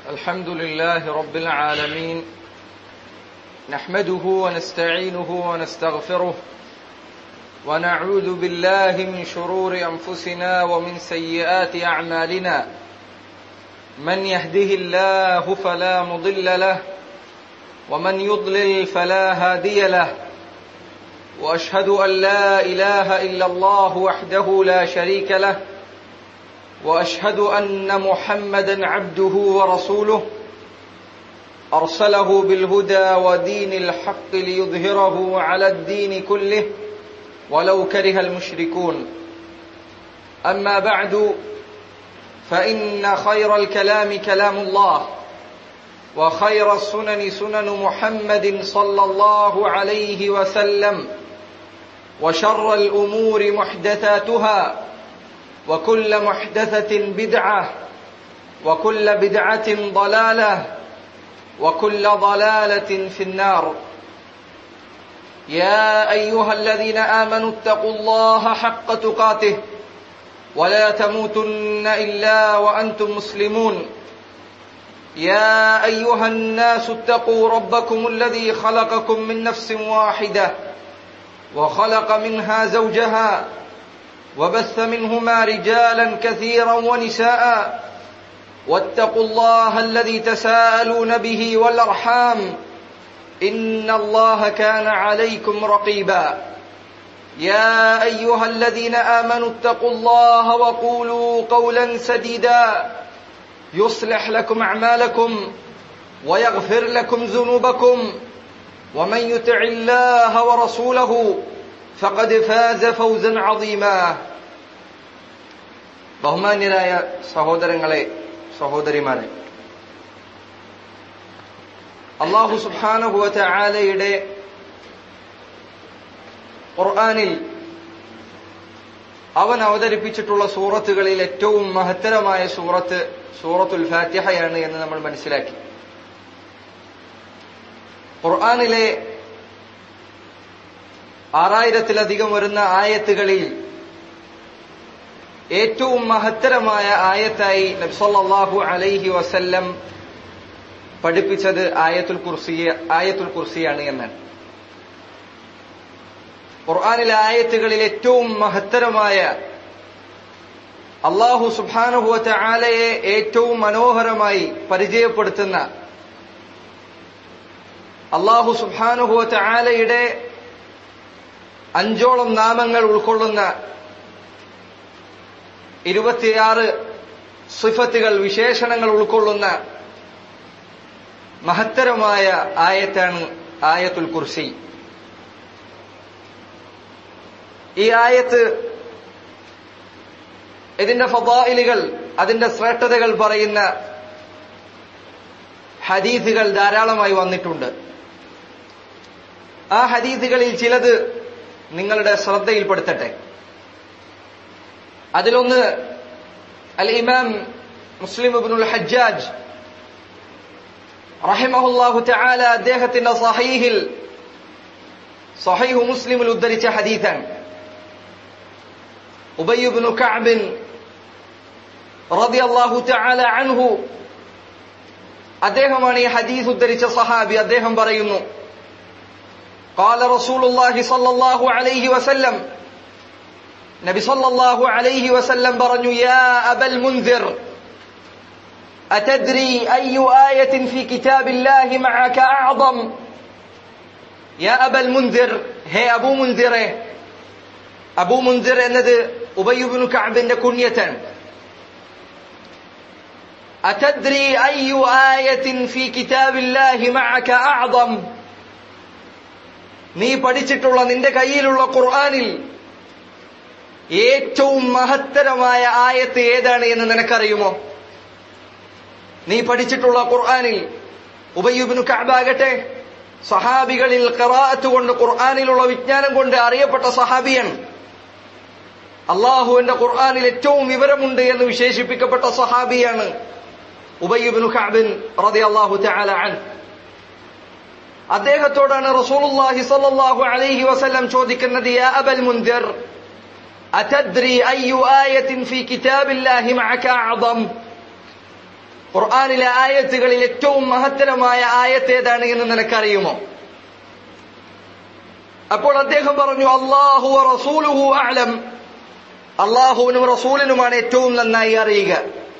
الحمد لله رب العالمين نحمده ونستعينه ونستغفره ونعوذ بالله من شرور انفسنا ومن سيئات اعمالنا من يهده الله فلا مضل له ومن يضلل فلا هادي له واشهد ان لا اله الا الله وحده لا شريك له واشهد ان محمدا عبده ورسوله ارسله بالهدى ودين الحق ليظهره على الدين كله ولو كره المشركون اما بعد فان خير الكلام كلام الله وخير السنن سنن محمد صلى الله عليه وسلم وشر الامور محدثاتها وكل محدثه بدعه وكل بدعه ضلاله وكل ضلاله في النار يا ايها الذين امنوا اتقوا الله حق تقاته ولا تموتن الا وانتم مسلمون يا ايها الناس اتقوا ربكم الذي خلقكم من نفس واحده وخلق منها زوجها وبث منهما رجالا كثيرا ونساء واتقوا الله الذي تساءلون به والارحام ان الله كان عليكم رقيبا يا ايها الذين امنوا اتقوا الله وقولوا قولا سديدا يصلح لكم اعمالكم ويغفر لكم ذنوبكم ومن يطع الله ورسوله فقد فاز فوزا عظيما ബഹുമാന്യരായ സഹോദരങ്ങളെ സഹോദരിമാരെ അള്ളാഹു സുബാനുഭവത്ത ആലയുടെ ഖുർആാനിൽ അവൻ അവതരിപ്പിച്ചിട്ടുള്ള സൂറത്തുകളിൽ ഏറ്റവും മഹത്തരമായ സൂറത്ത് സൂറത്തുൽ ഫാത്തിഹയാണ് എന്ന് നമ്മൾ മനസ്സിലാക്കി ഖുർആാനിലെ ആറായിരത്തിലധികം വരുന്ന ആയത്തുകളിൽ ഏറ്റവും മഹത്തരമായ ആയത്തായി നബ്സല്ലാഹു അലൈഹി വസല്ലം പഠിപ്പിച്ചത് ആയത്തുൽ കുർസിയ ആയത്തുൽ കുർസിയാണ് എന്നാണ് ഖുർആാനിലെ ആയത്തുകളിൽ ഏറ്റവും മഹത്തരമായ അള്ളാഹു സുബാനുഭവത്തെ ആലയെ ഏറ്റവും മനോഹരമായി പരിചയപ്പെടുത്തുന്ന അള്ളാഹു സുബാനുഭവത്തെ ആലയുടെ അഞ്ചോളം നാമങ്ങൾ ഉൾക്കൊള്ളുന്ന ഇരുപത്തിയാറ് സിഫത്തുകൾ വിശേഷണങ്ങൾ ഉൾക്കൊള്ളുന്ന മഹത്തരമായ ആയത്താണ് ആയത്തുൽ കുർസി ഈ ആയത്ത് ഇതിന്റെ ഫതായിലുകൾ അതിന്റെ ശ്രേഷ്ഠതകൾ പറയുന്ന ഹദീസുകൾ ധാരാളമായി വന്നിട്ടുണ്ട് ആ ഹദീസുകളിൽ ചിലത് നിങ്ങളുടെ ശ്രദ്ധയിൽപ്പെടുത്തട്ടെ അതിലൊന്ന് അൽ ഇമാം മുസ്ലിം ഇബ്നുൽ ഹജ്ജാജ് റഹിമഹുല്ലാഹു തആല അദ്ദേഹത്തിന്റെ സഹീഹിൽ സഹീഹു മുസ്ലിമിൽ ഉദ്ധരിച്ച ഹദീസാണ് ഉബയ്യ് ഇബ്നു കഅബ് റളിയല്ലാഹു തആല അൻഹു അദ്ദേഹമാണ് ഈ ഹദീസ് ഉദ്ധരിച്ച സഹാബി അദ്ദേഹം പറയുന്നു قال رسول الله صلى الله عليه وسلم നബി സല്ലല്ലാഹു അലൈഹി വസല്ലം പറഞ്ഞു യാ അബൽ മുൻസിർ أتدري أي آية في كتاب الله معك أعظم يا أبا المنذر هي أبو منذر أبو منذر എന്നത് ഉബയ്യ് ഇബ്നു കഅബിന്റെ കുഞ്ഞത്താണ് أتدري أي آية في كتاب الله معك أعظم നീ പഠിച്ചിട്ടുള്ള നിന്റെ കയ്യിലുള്ള ഖുർആനിൽ ഏറ്റവും മഹത്തരമായ ആയത്ത് ഏതാണ് എന്ന് നിനക്കറിയുമോ നീ പഠിച്ചിട്ടുള്ള ഖുർആനിൽ ഉബയ്യുബിനു കഅബാകട്ടെ സഹാബികളിൽ ഖറാഅത്ത് കൊണ്ട് ഖുർആനിലുള്ള വിജ്ഞാനം കൊണ്ട് അറിയപ്പെട്ട സഹാബിയാണ് അള്ളാഹുവിന്റെ ഖുർആനിൽ ഏറ്റവും വിവരമുണ്ട് എന്ന് വിശേഷിപ്പിക്കപ്പെട്ട സഹാബിയാണ് ഉബയ്യുബിനു കഅബിൻ റളിയല്ലാഹു തആല അൻ അദ്ദേഹത്തോടാണ് റസൂലുള്ളാഹി സ്വല്ലല്ലാഹു അലൈഹി വസല്ലം ചോദിക്കുന്നത് യാ അബൽ മുൻദിർ أتدري أي آية في كتاب الله معك أعظم ഖുർആാനിലെ ആയത്തുകളിൽ ഏറ്റവും മഹത്തരമായ ആയത്ത് ഏതാണ് എന്ന് നിനക്കറിയുമോ അപ്പോൾ അദ്ദേഹം പറഞ്ഞു അള്ളാഹു റസൂലുഹു അലം അള്ളാഹുവിനും റസൂലിനുമാണ് ഏറ്റവും നന്നായി അറിയുക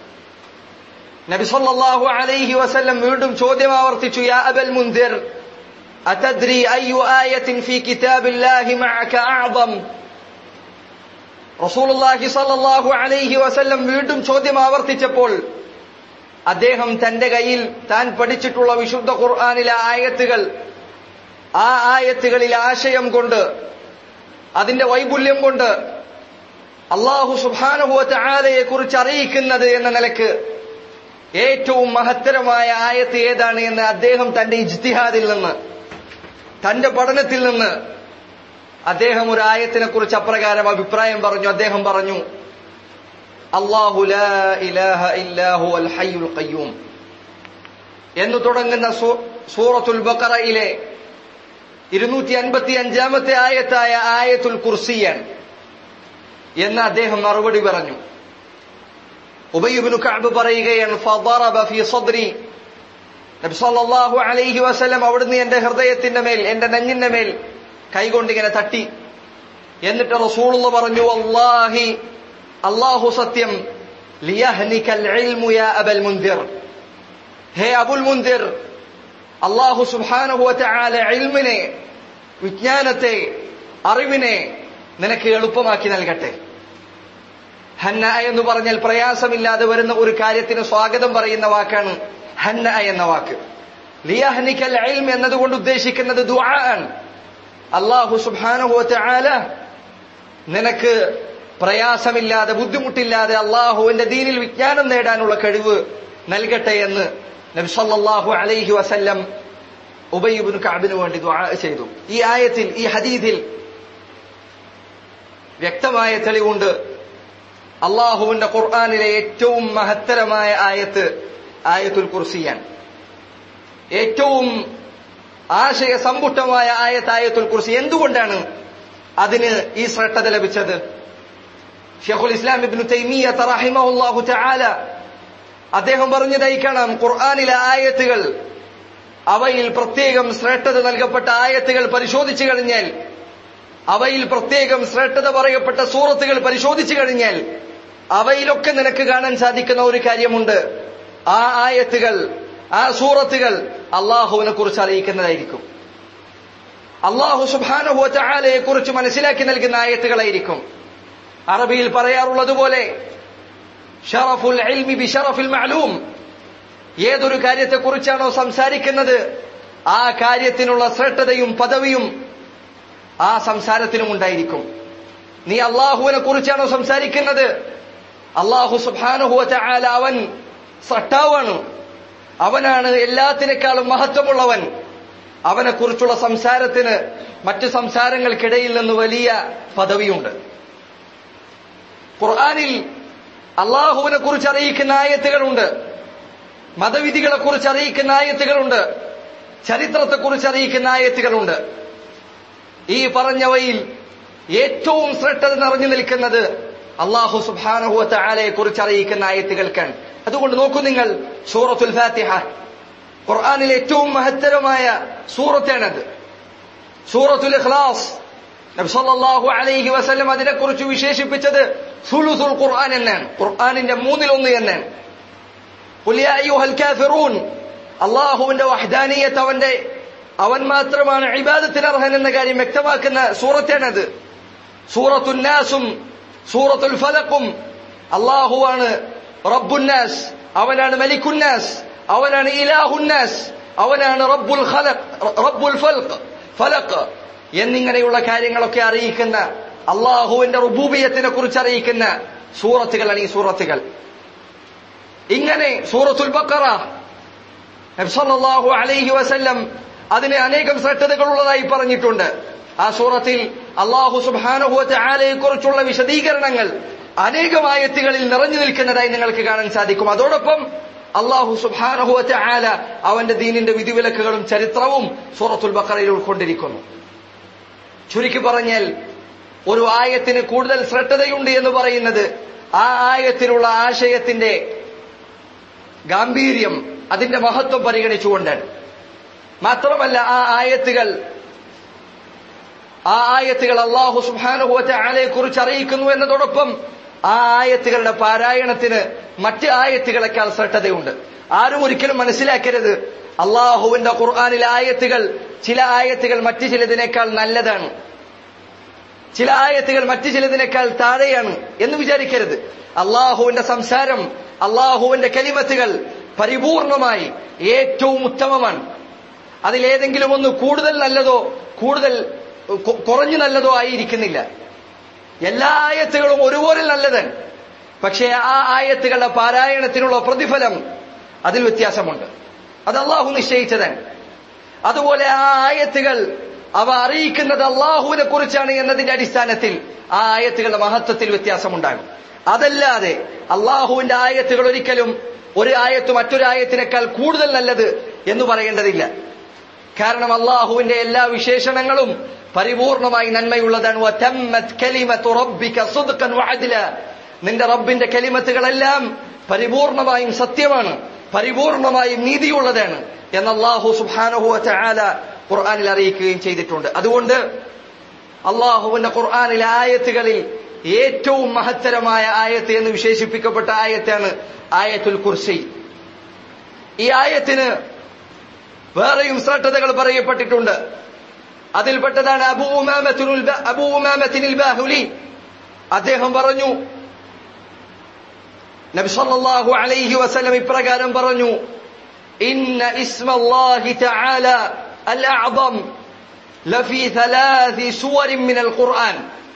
നബി സല്ലല്ലാഹു അലൈഹി വസല്ലം വീണ്ടും ചോദ്യം ആവർത്തിച്ചു യാ അബൽ മുൻദിർ അതദ്രി അയ്യു ആയത്തിൻ ഫീ കിതാബില്ലാഹി മഅക അഅദം റസൂലുള്ളാഹി സല്ലല്ലാഹു അലൈഹി വസല്ലം വീണ്ടും ചോദ്യം ആവർത്തിച്ചപ്പോൾ അദ്ദേഹം തന്റെ കയ്യിൽ താൻ പഠിച്ചിട്ടുള്ള വിശുദ്ധ ഖുർആനിലെ ആയത്തുകൾ ആ ആയത്തുകളിൽ ആശയം കൊണ്ട് അതിന്റെ വൈപുല്യം കൊണ്ട് അള്ളാഹു സുബാനുഭവത്തെ ആലയെ കുറിച്ച് അറിയിക്കുന്നത് എന്ന നിലക്ക് ഏറ്റവും മഹത്തരമായ ആയത്ത് ഏതാണ് എന്ന് അദ്ദേഹം തന്റെ ഇജ്തിഹാദിൽ നിന്ന് തന്റെ പഠനത്തിൽ നിന്ന് അദ്ദേഹം ഒരു ആയത്തിനെ കുറിച്ച് അപ്രകാരം അഭിപ്രായം പറഞ്ഞു അദ്ദേഹം പറഞ്ഞു അള്ളാഹു ലാ ഇലാഹ ഇല്ലാഹു അൽ ഹയ്യുൽ ഖയ്യൂം എന്ന് തുടങ്ങുന്ന സൂറത്തുൽ ബഖറയിലെ ഇരുന്നൂറ്റി അൻപത്തി അഞ്ചാമത്തെ ആയത്തായ ആയത്തുൽ കുർസിയൻ എന്ന് അദ്ദേഹം മറുപടി പറഞ്ഞു ഉബയ്യുബിനു കഅബ് പറയുകയാണ് ഫദറബ ഫീ സദ്രി നബി സല്ലല്ലാഹു അലൈഹി വസല്ലം അവിടുന്ന് എന്റെ ഹൃദയത്തിന്റെ മേൽ എന്റെ നെഞ്ഞിന്റെ മേൽ കൈകൊണ്ട് ഇങ്ങനെ തട്ടി എന്നിട്ട് റസൂലുള്ള പറഞ്ഞു അല്ലാഹി അല്ലാഹു സത്യം ലിയഹ്നികൽ ഇൽമു യാ അബൽ മുൻദിർ ഹേ അബുൽ മുൻദിർ അള്ളാഹു സുബ്ഹാനഹു വതആല ഇൽമിനെ വിജ്ഞാനത്തെ അറിവിനെ നിനക്ക് എളുപ്പമാക്കി നൽകട്ടെ ഹന്ന എന്ന് പറഞ്ഞാൽ പ്രയാസമില്ലാതെ വരുന്ന ഒരു കാര്യത്തിന് സ്വാഗതം പറയുന്ന വാക്കാണ് ഹന്ന എന്ന വാക്ക് ലിയഹ്നിക്കൽ ഇൽം എന്നതുകൊണ്ട് ഉദ്ദേശിക്കുന്നത് ദുആ ആണ് അള്ളാഹു സുബ്ഹാനഹു വതആല നിനക്ക് പ്രയാസമില്ലാതെ ബുദ്ധിമുട്ടില്ലാതെ അള്ളാഹുവിന്റെ ദീനിൽ വിജ്ഞാനം നേടാനുള്ള കഴിവ് നൽകട്ടെ എന്ന് നബി സല്ലല്ലാഹു അലൈഹി വസല്ലം ഉബയ്യബിന് കഅബിന് വേണ്ടി ദുആ ചെയ്തു ഈ ആയത്തിൽ ഈ ഹദീദിൽ വ്യക്തമായ തെളിവുണ്ട് അള്ളാഹുവിന്റെ ഖുർആാനിലെ ഏറ്റവും മഹത്തരമായ ആയത്ത് ആയത്തുൽ കുർസിയാൻ ഏറ്റവും ആശയ സമ്പുഷ്ടമായ ആയത്ത് ആയത്തുൽ കുർസി എന്തുകൊണ്ടാണ് അതിന് ഈ ശ്രദ്ധ ലഭിച്ചത് ഷെഖുൽ ഇസ്ലാം ഇബ്നു തൈമിയ റഹിമഹുല്ലാഹു തആല അദ്ദേഹം പറഞ്ഞതായി കാണാം ഖുർആാനിലെ ആയത്തുകൾ അവയിൽ പ്രത്യേകം ശ്രേഷ്ഠത നൽകപ്പെട്ട ആയത്തുകൾ പരിശോധിച്ചു കഴിഞ്ഞാൽ അവയിൽ പ്രത്യേകം ശ്രേഷ്ഠത പറയപ്പെട്ട സൂറത്തുകൾ പരിശോധിച്ചു കഴിഞ്ഞാൽ അവയിലൊക്കെ നിനക്ക് കാണാൻ സാധിക്കുന്ന ഒരു കാര്യമുണ്ട് ആ ആയത്തുകൾ ആ സൂറത്തുകൾ അള്ളാഹുവിനെ കുറിച്ച് അറിയിക്കുന്നതായിരിക്കും അള്ളാഹു സുബാനുഭവത്തെ കുറിച്ച് മനസ്സിലാക്കി നൽകുന്ന ആയത്തുകളായിരിക്കും അറബിയിൽ പറയാറുള്ളതുപോലെ ഷറഫുൽ ഇൽമി ബി ഷറഫിൽ മഅലൂം ഏതൊരു കാര്യത്തെക്കുറിച്ചാണോ സംസാരിക്കുന്നത് ആ കാര്യത്തിനുള്ള ശ്രേഷ്ഠതയും പദവിയും ആ സംസാരത്തിനും ഉണ്ടായിരിക്കും നീ അള്ളാഹുവിനെ കുറിച്ചാണോ സംസാരിക്കുന്നത് അള്ളാഹു സുബാനുഹുവ ആല അവൻ സട്ടാവാണ് അവനാണ് എല്ലാത്തിനേക്കാളും മഹത്വമുള്ളവൻ അവനെ കുറിച്ചുള്ള സംസാരത്തിന് മറ്റു സംസാരങ്ങൾക്കിടയിൽ നിന്ന് വലിയ പദവിയുണ്ട് ഖുർആാനിൽ അള്ളാഹുവിനെ കുറിച്ച് അറിയിക്കുന്ന ആയത്തുകളുണ്ട് മതവിധികളെ കുറിച്ച് അറിയിക്കുന്ന ആയത്തുകളുണ്ട് ചരിത്രത്തെക്കുറിച്ച് അറിയിക്കുന്ന ആയത്തുകളുണ്ട് ഈ പറഞ്ഞവയിൽ ഏറ്റവും ശ്രദ്ധ നിറഞ്ഞു നിൽക്കുന്നത് അള്ളാഹു സുബാനഹുവത്തെ ആലയെ കുറിച്ച് അറിയിക്കുന്ന ആയത്തുകൾക്കാണ് അതുകൊണ്ട് നോക്കൂ നിങ്ങൾ സൂറത്തുൽ ഫാത്തിഹ ഖുർആാനിലെ ഏറ്റവും മഹത്തരമായ സൂറത്താണത് സൂറത്തുൽ ഇഖ്ലാസ് നബി സല്ലല്ലാഹു അലൈഹി വസല്ലം അതിനെക്കുറിച്ച് വിശേഷിപ്പിച്ചത് സുലുസുൽ ഖുർആൻ എന്നാണ് ഖുർആനിന്റെ മൂന്നിലൊന്ന് എന്നാണ് ഖുൽ യാ അയ്യുഹൽ കാഫിറൂൻ അള്ളാഹുവിന്റെ വഹ്ദാനിയത്ത് അവന്റെ അവൻ മാത്രമാണ് ഇബാദത്തിന് അർഹൻ എന്ന കാര്യം വ്യക്തമാക്കുന്ന സൂറത്താണത് സൂറത്തുന്നാസും സൂറത്തുൽ ഫലക്കും അള്ളാഹുവാണ് റബ്ബുന്നാസ് അവനാണ് മലിക്കുന്നാസ് അവനാണ് ഇലാഹുന്നാസ് അവനാണ് റബ്ബുൽ ഖലഖ് റബ്ബുൽ ഫൽഖ് ഫലഖ് എന്നിങ്ങനെയുള്ള കാര്യങ്ങളൊക്കെ അറിയിക്കുന്ന അള്ളാഹുവിന്റെ റുബൂബിയത്തിനെ കുറിച്ച് അറിയിക്കുന്ന സൂറത്തുകളാണ് ഈ സൂറത്തുകൾ ഇങ്ങനെ സൂറത്തുൽ ബക്കറ നബ്സല്ലാഹു അലൈഹി വസല്ലം അതിന് അനേകം ശ്രദ്ധതകളുള്ളതായി പറഞ്ഞിട്ടുണ്ട് ആ സൂറത്തിൽ അള്ളാഹു സുബാനുഭവത്തെ ആലയെ കുറിച്ചുള്ള വിശദീകരണങ്ങൾ അനേകം ആയത്തുകളിൽ നിറഞ്ഞു നിൽക്കുന്നതായി നിങ്ങൾക്ക് കാണാൻ സാധിക്കും അതോടൊപ്പം അള്ളാഹു സുബാനുഭവത്തെ ആല അവന്റെ ദീനിന്റെ വിധിവിലക്കുകളും ചരിത്രവും സൂറത്തുൽ ബക്കറയിൽ ഉൾക്കൊണ്ടിരിക്കുന്നു ചുരുക്കി പറഞ്ഞാൽ ഒരു ആയത്തിന് കൂടുതൽ ശ്രദ്ധതയുണ്ട് എന്ന് പറയുന്നത് ആ ആയത്തിലുള്ള ആശയത്തിന്റെ ഗാംഭീര്യം അതിന്റെ മഹത്വം പരിഗണിച്ചുകൊണ്ടാണ് മാത്രമല്ല ആ ആയത്തുകൾ ആ ആയത്തുകൾ അള്ളാഹു സുബാനുഭവത്തെ ആലയെ കുറിച്ച് അറിയിക്കുന്നു എന്നതോടൊപ്പം ആ ആയത്തുകളുടെ പാരായണത്തിന് മറ്റ് ആയത്തുകളെക്കാൾ ശ്രദ്ധതയുണ്ട് ആരും ഒരിക്കലും മനസ്സിലാക്കരുത് അള്ളാഹുവിന്റെ ഖുർആാനിലെ ആയത്തുകൾ ചില ആയത്തുകൾ മറ്റു ചിലതിനേക്കാൾ നല്ലതാണ് ചില ആയത്തുകൾ മറ്റു ചിലതിനേക്കാൾ താഴെയാണ് എന്ന് വിചാരിക്കരുത് അള്ളാഹുവിന്റെ സംസാരം അള്ളാഹുവിന്റെ കലിമത്തുകൾ പരിപൂർണമായി ഏറ്റവും ഉത്തമമാണ് അതിലേതെങ്കിലും ഒന്ന് കൂടുതൽ നല്ലതോ കൂടുതൽ കു- കുറഞ്ഞു നല്ലതോ ആയിരിക്കുന്നില്ല എല്ലാ ആയത്തുകളും ഒരുപോലെ നല്ലതാണ് പക്ഷേ ആ ആയത്തുകളുടെ പാരായണത്തിനുള്ള പ്രതിഫലം അതിൽ വ്യത്യാസമുണ്ട് അത് അള്ളാഹു നിശ്ചയിച്ചതാണ് അതുപോലെ ആ ആയത്തുകൾ അവ അറിയിക്കുന്നത് അള്ളാഹുവിനെ കുറിച്ചാണ് എന്നതിന്റെ അടിസ്ഥാനത്തിൽ ആ ആയത്തുകളുടെ മഹത്വത്തിൽ വ്യത്യാസമുണ്ടാകും അതല്ലാതെ അള്ളാഹുവിന്റെ ആയത്തുകൾ ഒരിക്കലും ഒരു ആയത്ത് മറ്റൊരു ആയത്തിനേക്കാൾ കൂടുതൽ നല്ലത് എന്ന് പറയേണ്ടതില്ല കാരണം അള്ളാഹുവിന്റെ എല്ലാ വിശേഷണങ്ങളും പരിപൂർണമായി നന്മയുള്ളതാണ് വതമ്മത് കലിമത്തു റബ്ബിക സുദ്ഖൻ വഅദ്ല. നിന്റെ റബ്ബിന്റെ കലിമത്തുകളെല്ലാം പരിപൂർണമായും സത്യമാണ് പരിപൂർണമായും നീതിയുള്ളതാണ് എന്ന് അള്ളാഹു സുബ്ഹാനഹു വതആല ഖുർആനിൽ അറിയിക്കുകയും ചെയ്തിട്ടുണ്ട് അതുകൊണ്ട് അള്ളാഹുവിന്റെ ഖുർആനിലെ ആയത്തുകളിൽ ഏറ്റവും മഹത്തരമായ ആയത്ത് എന്ന് വിശേഷിപ്പിക്കപ്പെട്ട ആയത്താണ് ആയത്തുൽ കുർസി ഈ ആയത്തിന് വേറെയും ശ്രദ്ധതകൾ പറയപ്പെട്ടിട്ടുണ്ട് അതിൽപ്പെട്ടതാണ് അബൂ ഉമാമത്തുൽ ബ- അബൂ ഉമാമത്തിനിൽ ബാഹുലി അദ്ദേഹം പറഞ്ഞു നബി സല്ലല്ലാഹു അലൈഹി വസല്ലം ഇപ്രകാരം പറഞ്ഞു ഇന്ന ഇസ്മല്ലാഹി തആല അൽ അഅദം ലഫി ثلاث سور من القرآن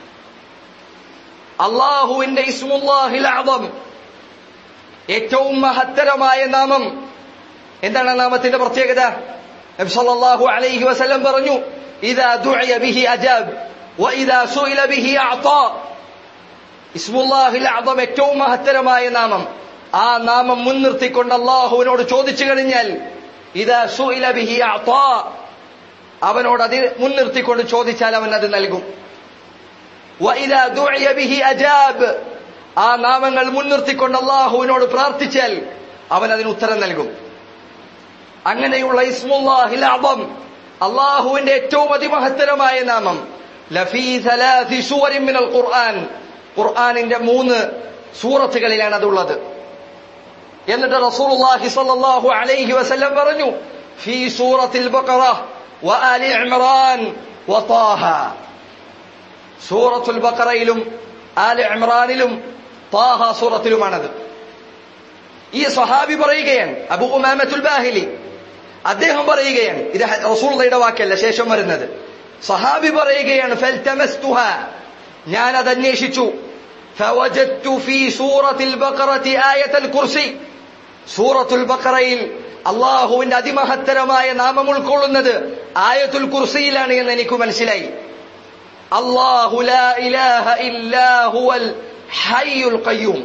അള്ളാഹുവിന്റെ ഇസ്മുല്ലാഹിൽ അഅദം ഏറ്റവും മഹത്തരമായ നാമം എന്താണ് ആ നാമത്തിന്റെ പ്രത്യേകത നബി സല്ലല്ലാഹു അലൈഹി വസല്ലം പറഞ്ഞു ഇദാ ദുഇയ ബിഹി അജാബ് വഇദാ സുഇല ബിഹി അഅതാ ഇസ്മുല്ലാഹിൽ അഅദം ഏറ്റവും മഹത്തരമായ നാമം ആ നാമം മുൻനിർത്തിക്കൊണ്ട് അള്ളാഹുവിനോട് ചോദിച്ചു കഴിഞ്ഞാൽ ഇദാ സുഇല ബിഹി അഅതാ അവനോട് അത് മുൻനിർത്തിക്കൊണ്ട് ചോദിച്ചാൽ അവൻ അത് നൽകും വഇദാ ദുഇയ ബിഹി അജാബ് ആ നാമങ്ങൾ മുൻനിർത്തിക്കൊണ്ട് അള്ളാഹുവിനോട് പ്രാർത്ഥിച്ചാൽ അവൻ അതിന് ഉത്തരം നൽകും അങ്ങനെയുള്ള ഇസ്മുല്ലാഹിൽ അബം അള്ളാഹുവിന്റെ ഏറ്റവും അതിമഹത്തരമായ നാമം ലഫീ സലാസി സൂവരിൻ മിനൽ ഖുർആൻ ഖുർആനിന്റെ മൂന്ന് സൂറത്തുകളിലാണ് അതുള്ളത് എന്നിട്ട് റസൂലുള്ളാഹി സ്വല്ലല്ലാഹു അലൈഹി വസല്ലം പറഞ്ഞു ഫീ സൂറത്തിൽ ബഖറ വആലി ഇംറാൻ വതാഹ സൂറത്തുൽ ബഖറയിലും ആലി ഇമ്രാനിലും താഹ സൂറത്തിലുമാണത് ഈ സഹാബി പറയുകയാണ് അബു ഉമാമത്തുൽ ബാഹിലി അദ്ദേഹം പറയുകയാണ് ഇത് റസൂളുടെ വാക്കല്ല ശേഷം വരുന്നത് സഹാബി പറയുകയാണ് ഫൽതമസ്തുഹ ഞാൻ അത് അന്വേഷിച്ചു فوجدت في سورة البقرة آية الكرسي സൂറത്തുൽ ബഖറയിൽ അള്ളാഹുവിന്റെ അതിമഹത്തരമായ നാമം ഉൾക്കൊള്ളുന്നത് ആയത്തുൽ കുർസിയിലാണ് എന്ന് എനിക്ക് മനസ്സിലായി അള്ളാഹു ലാ ഇലാഹ ഇല്ലാ ഹുവൽ ഹയ്യുൽ ഖയ്യൂം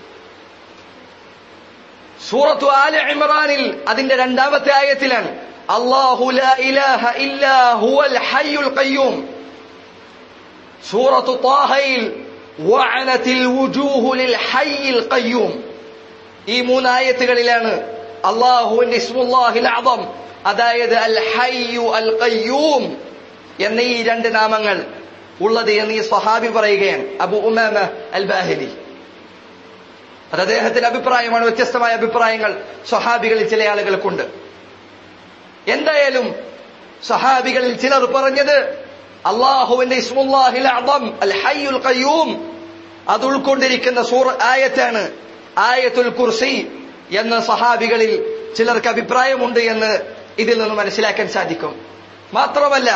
സൂറത്തു ആല ഇമ്രാനിൽ അതിന്റെ രണ്ടാമത്തെ ആയത്തിലാണ് അള്ളാഹു ലാ ഇലാഹ ഇല്ലാ ഹുവൽ ഹയ്യുൽ ഖയ്യൂം സൂറത്തു താഹയിൽ വഅനത്തിൽ വുജൂഹു ലിൽ ഹയ്യിൽ ഖയ്യൂം ഈ മൂന്നായത്തുകളിലാണ് അള്ളാഹുവിന്റെ ഇസ്മുല്ലാഹിൽ അദം അതായത് അൽ ഹയ്യു അൽ ഖയ്യൂം എന്ന ഈ രണ്ട് നാമങ്ങൾ ഉള്ളത് എന്ന് ഈ സ്വഹാബി പറയുകയാണ് അബു ഉമാമ അൽ ബാഹിലി അത് അദ്ദേഹത്തിന്റെ അഭിപ്രായമാണ് വ്യത്യസ്തമായ അഭിപ്രായങ്ങൾ സ്വഹാബികളിൽ ചില ആളുകൾക്കുണ്ട് എന്തായാലും സഹാബികളിൽ ചിലർ പറഞ്ഞത് അള്ളാഹുവിന്റെ ഇസ്മുല്ലാഹിൽ അദം അൽ ഹയ്യുൽ ഖയ്യൂം അത് ഉൾക്കൊണ്ടിരിക്കുന്ന സൂർ ആയത്താണ് ആയത്തുൽ കുർസി എന്ന സഹാബികളിൽ ചിലർക്ക് അഭിപ്രായമുണ്ട് എന്ന് ഇതിൽ നിന്ന് മനസ്സിലാക്കാൻ സാധിക്കും മാത്രമല്ല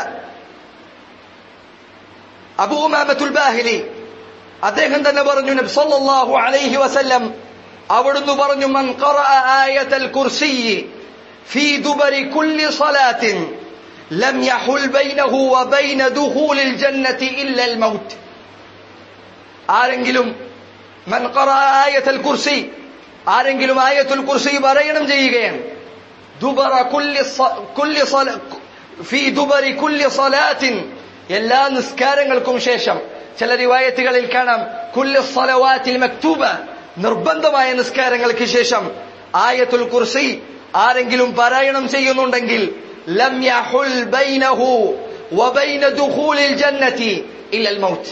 അബൂമാമത്തുൽ ബാഹിലി അദ്ദേഹം തന്നെ പറഞ്ഞു നബി സല്ലല്ലാഹു അലൈഹി വസല്ലം അവിടുന്ന് പറഞ്ഞു മൻ ഖറഅ ആയത്തൽ കുർസി ഫീ ദുബരി കുല്ലി സ്വലാത്തിൻ ലം യഹുൽ ബൈനഹു വബൈന ദുഖൂലിൽ ജന്നതി ഇല്ല അൽ മൗത്ത് ആരെങ്കിലും മൻ ഖറഅ ആയത്തൽ കുർസി ആരെങ്കിലും ആയത്തുൽ കുർസി പാരായണം ചെയ്യുകയാണ് ദുബറ കുല്ലി സ്വ- കുല്ലി സ്വല- ഫീ ദുബരി കുല്ലി സ്വലാത്തിൻ എല്ലാ നിസ്കാരങ്ങൾക്കും ശേഷം ചില റിവായത്തുകളിൽ കാണാം കുല്ലി സ്വലവാത്തിൽ മക്തൂബ നിർബന്ധമായ നിസ്കാരങ്ങൾക്ക് ശേഷം ആയത്തുൽ കുർസി ആരെങ്കിലും പാരായണം ചെയ്യുന്നുണ്ടെങ്കിൽ ലം യഹുൽ ബൈനഹു വബൈന ദുഖൂലിൽ ജന്നതി ഇല്ലൽ മൗത്ത്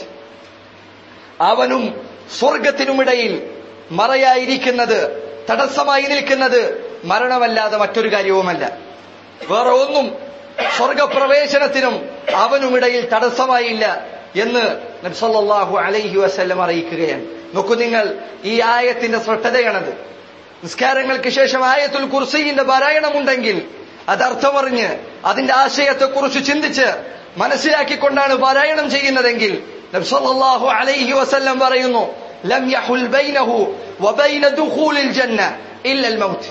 അവനും സ്വർഗത്തിനുമിടയിൽ മറയായിരിക്കുന്നത് തടസ്സമായി നിൽക്കുന്നത് മരണമല്ലാതെ മറ്റൊരു കാര്യവുമല്ല വേറെ ഒന്നും സ്വർഗപ്രവേശനത്തിനും അവനുമിടയിൽ തടസ്സമായില്ല എന്ന് നബ്സല്ലാഹു അലൈഹി വസല്ലം അറിയിക്കുകയാണ് നോക്കൂ നിങ്ങൾ ഈ ആയത്തിന്റെ ശ്രദ്ധതയാണത് നിസ്കാരങ്ങൾക്ക് ശേഷം ആയത്തുൽ കുർസീന്റെ പാരായണമുണ്ടെങ്കിൽ അത് അർത്ഥമറിഞ്ഞ് അതിന്റെ ആശയത്തെക്കുറിച്ച് ചിന്തിച്ച് മനസ്സിലാക്കിക്കൊണ്ടാണ് പാരായണം ചെയ്യുന്നതെങ്കിൽ നബ്സല്ലാഹു അലൈഹി വസല്ലം പറയുന്നു ലം യഹുൽ ബൈനഹു വബൈന ദുഖൂലിൽ ജന്ന ഇല്ലൽ മൗത്ത്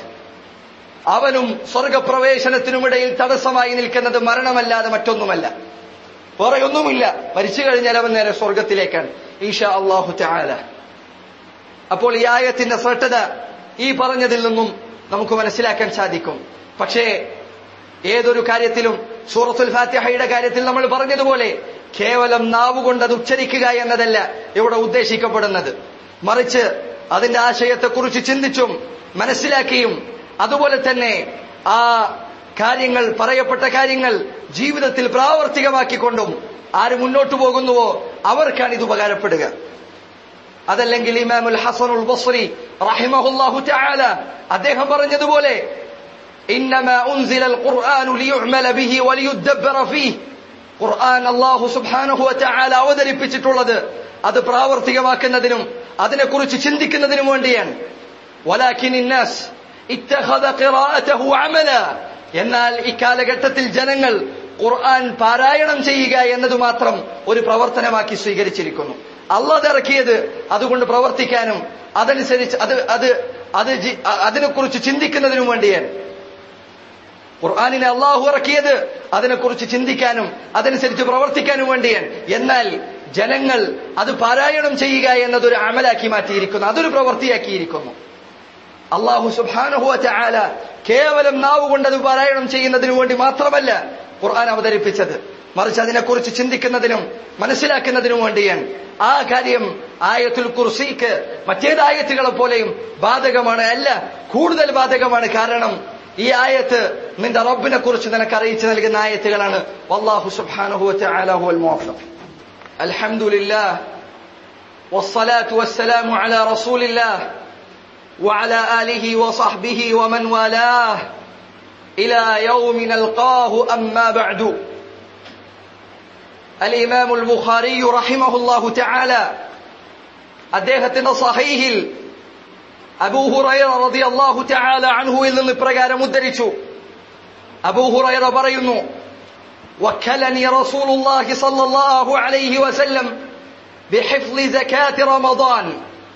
അവനും സ്വർഗപ്രവേശനത്തിനുമിടയിൽ തടസ്സമായി നിൽക്കുന്നത് മരണമല്ലാതെ മറ്റൊന്നുമല്ല വേറെ ഒന്നുമില്ല മരിച്ചു കഴിഞ്ഞാൽ അവൻ നേരെ സ്വർഗത്തിലേക്കാണ് ഈഷാ അള്ളാഹു ചാല അപ്പോൾ ഈ ആയത്തിന്റെ ശ്രദ്ധത ഈ പറഞ്ഞതിൽ നിന്നും നമുക്ക് മനസ്സിലാക്കാൻ സാധിക്കും പക്ഷേ ഏതൊരു കാര്യത്തിലും സൂറത്തുൽ ഫാത്തിഹയുടെ കാര്യത്തിൽ നമ്മൾ പറഞ്ഞതുപോലെ കേവലം നാവുകൊണ്ട് അത് ഉച്ചരിക്കുക എന്നതല്ല ഇവിടെ ഉദ്ദേശിക്കപ്പെടുന്നത് മറിച്ച് അതിന്റെ ആശയത്തെക്കുറിച്ച് ചിന്തിച്ചും മനസ്സിലാക്കിയും അതുപോലെ തന്നെ ആ കാര്യങ്ങൾ പറയപ്പെട്ട കാര്യങ്ങൾ ജീവിതത്തിൽ പ്രാവർത്തികമാക്കിക്കൊണ്ടും ആര് മുന്നോട്ടു പോകുന്നുവോ അവർക്കാണ് ഇത് ഉപകാരപ്പെടുക അതല്ലെങ്കിൽ ഇമാമുൽ ഹസനുൽ ബസ്രി റഹിമഹുല്ലാഹു തആല അദ്ദേഹം പറഞ്ഞതുപോലെ إنما أنزل القرآن ليعمل به وليدبر فيه ഖുർആൻ അള്ളാഹു സുബ്ഹാനഹു വതആല അവതരിപ്പിച്ചിട്ടുള്ളത് അത് പ്രാവർത്തികമാക്കുന്നതിനും അതിനെക്കുറിച്ച് ചിന്തിക്കുന്നതിനും വേണ്ടിയാണ് വലാകിൻ ഇന്നാസ് ഇത്തഖദ ഖിറാഅതഹു അമല എന്നാൽ ഇക്കാലഘട്ടത്തിൽ ജനങ്ങൾ ഖുർആൻ പാരായണം ചെയ്യുക എന്നത് മാത്രം ഒരു പ്രവർത്തനമാക്കി സ്വീകരിച്ചിരിക്കുന്നു അള്ളാഹ് ഇറക്കിയത് അതുകൊണ്ട് പ്രവർത്തിക്കാനും അതനുസരിച്ച് അത് അത് അത് ജി- അതിനെക്കുറിച്ച് ചിന്തിക്കുന്നതിനും വേണ്ടിയാണ് ഖുർആാനിനെ അള്ളാഹു ഇറക്കിയത് അതിനെക്കുറിച്ച് ചിന്തിക്കാനും അതനുസരിച്ച് പ്രവർത്തിക്കാനും വേണ്ടിയാണ് എന്നാൽ ജനങ്ങൾ അത് പാരായണം ചെയ്യുക എന്നതൊരു അമലാക്കി മാറ്റിയിരിക്കുന്നു അതൊരു പ്രവൃത്തിയാക്കിയിരിക്കുന്നു അള്ളാഹു സുബാനഹുവ ചാല കേവലം നാവ് കൊണ്ട് അത് പാരായണം ചെയ്യുന്നതിനു വേണ്ടി മാത്രമല്ല ഖുർആൻ അവതരിപ്പിച്ചത് മറിച്ച് അതിനെക്കുറിച്ച് ചിന്തിക്കുന്നതിനും മനസ്സിലാക്കുന്നതിനും വേണ്ടിയാണ് ആ കാര്യം ആയത്തുൽ കുർസിക്ക് മറ്റേത് ആയത്തുകളെ പോലെയും ബാധകമാണ് അല്ല കൂടുതൽ ബാധകമാണ് കാരണം ഈ ആയത്ത് നിന്റെ റബ്ബിനെ കുറിച്ച് നിനക്ക് അറിയിച്ചു നൽകുന്ന ആയത്തുകളാണ് വല്ലാഹു സുബ്ഹാനഹു വതആല ഹുവൽ മുവഫ്ഫിഖ് അൽഹംദുലില്ലാഹ് والصلاة والسلام على رسول الله وعلى آله وصحبه ومن والاه إلى يوم نلقاه أما بعد الإمام البخاري رحمه الله تعالى അദ്ദേഹത്തിന്റെ സഹീഹിൽ അബൂ ഹുറൈറ റളിയല്ലാഹു തആല അൻഹുവിൽ നിന്ന് ഇപ്രകാരം ഉദ്ധരിച്ചു അബൂ ഹുറൈറ പറയുന്നു وكلني رسول الله صلى الله عليه وسلم بحفظ زكاة رمضان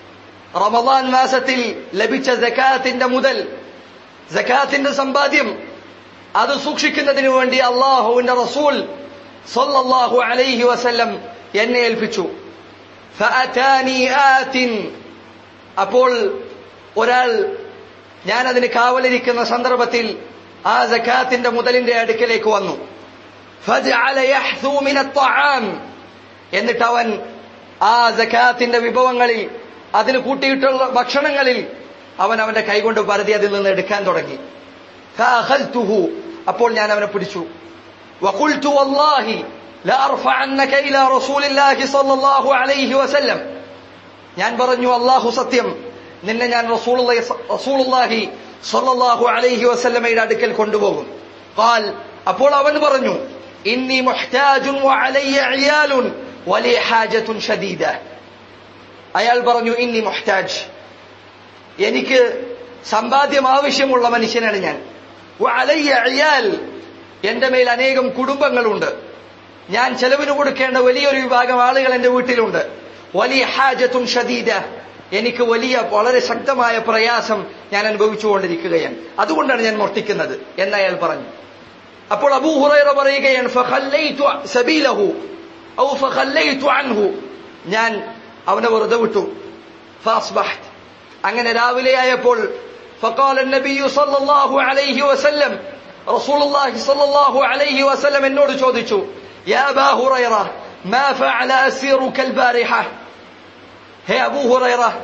റമദാൻ മാസത്തിൽ ലഭിച്ച ജക്കാത്തിന്റെ മുതൽ ജക്കാത്തിന്റെ സമ്പാദ്യം അത് സൂക്ഷിക്കുന്നതിന് വേണ്ടി അള്ളാഹുവിന്റെ റസൂൽ സല്ലല്ലാഹു അലൈഹി വസല്ലം എന്നെ ഏൽപ്പിച്ചു ഫഅതാനി ആതിൻ അപ്പോൾ ഒരാൾ ഞാൻ അതിന് കാവലിരിക്കുന്ന സന്ദർഭത്തിൽ ആ ജക്കാത്തിന്റെ മുതലിന്റെ അടുക്കലേക്ക് വന്നു ഫജഅല യഹ്സു മിന അത്ത്വആം എന്നിട്ട് അവൻ ആ ജക്കാത്തിന്റെ വിഭവങ്ങളിൽ അതിന് കൂട്ടിയിട്ടുള്ള ഭക്ഷണങ്ങളിൽ അവൻ അവന്റെ കൈകൊണ്ട് പരതി അതിൽ നിന്ന് എടുക്കാൻ തുടങ്ങി فأخذته അപ്പോൾ ഞാൻ അവനെ പിടിച്ചു وقلت والله لأرفعنك إلى رسول الله صلى الله عليه وسلم ഞാൻ പറഞ്ഞു അള്ളാഹു സത്യം നിന്നെ ഞാൻ റസൂലുള്ളാഹി റസൂലുള്ളാഹി സ്വല്ലല്ലാഹു അലൈഹി വസല്ലമയുടെ അടുക്കൽ കൊണ്ടുപോകും ഖാൽ അപ്പോൾ അവൻ പറഞ്ഞു ഇന്നി മുഹ്താജുൻ വഅലയ്യ ഇയാലുൻ വലിയ ഹാജത്തുൻ ഷദീദ അയാൾ പറഞ്ഞു ഇന്നി മുഹ്താജ് എനിക്ക് സമ്പാദ്യം ആവശ്യമുള്ള മനുഷ്യനാണ് ഞാൻ വഅലയ്യ ഇയാൽ എന്റെ മേൽ അനേകം കുടുംബങ്ങളുണ്ട് ഞാൻ ചെലവിന് കൊടുക്കേണ്ട വലിയൊരു വിഭാഗം ആളുകൾ എന്റെ വീട്ടിലുണ്ട് വലിയ ഹാജത്തും ഷദീദ എനിക്ക് വലിയ വളരെ ശക്തമായ പ്രയാസം ഞാൻ അനുഭവിച്ചുകൊണ്ടിരിക്കുകയാണ് അതുകൊണ്ടാണ് ഞാൻ മോഷ്ടിക്കുന്നത് എന്ന് അയാൾ പറഞ്ഞു അപ്പോൾ അബൂ ഹുറൈറ പറയുകയാണ് ഫഖല്ലൈതു സബീലഹു ഔ ഫഖല്ലൈതു അൻഹു ഞാൻ അവനെ വെറുതെ വിട്ടു ഫാസ്ബഹ്ത് അങ്ങനെ രാവിലെ ആയപ്പോൾ فقال النبي صلى الله عليه وسلم رسول الله صلى الله عليه وسلم എന്നോട് ചോദിച്ചു يا أبا هريرة ما فعل أسيرك البارحة ഹേ അബൂ ഹുറൈറ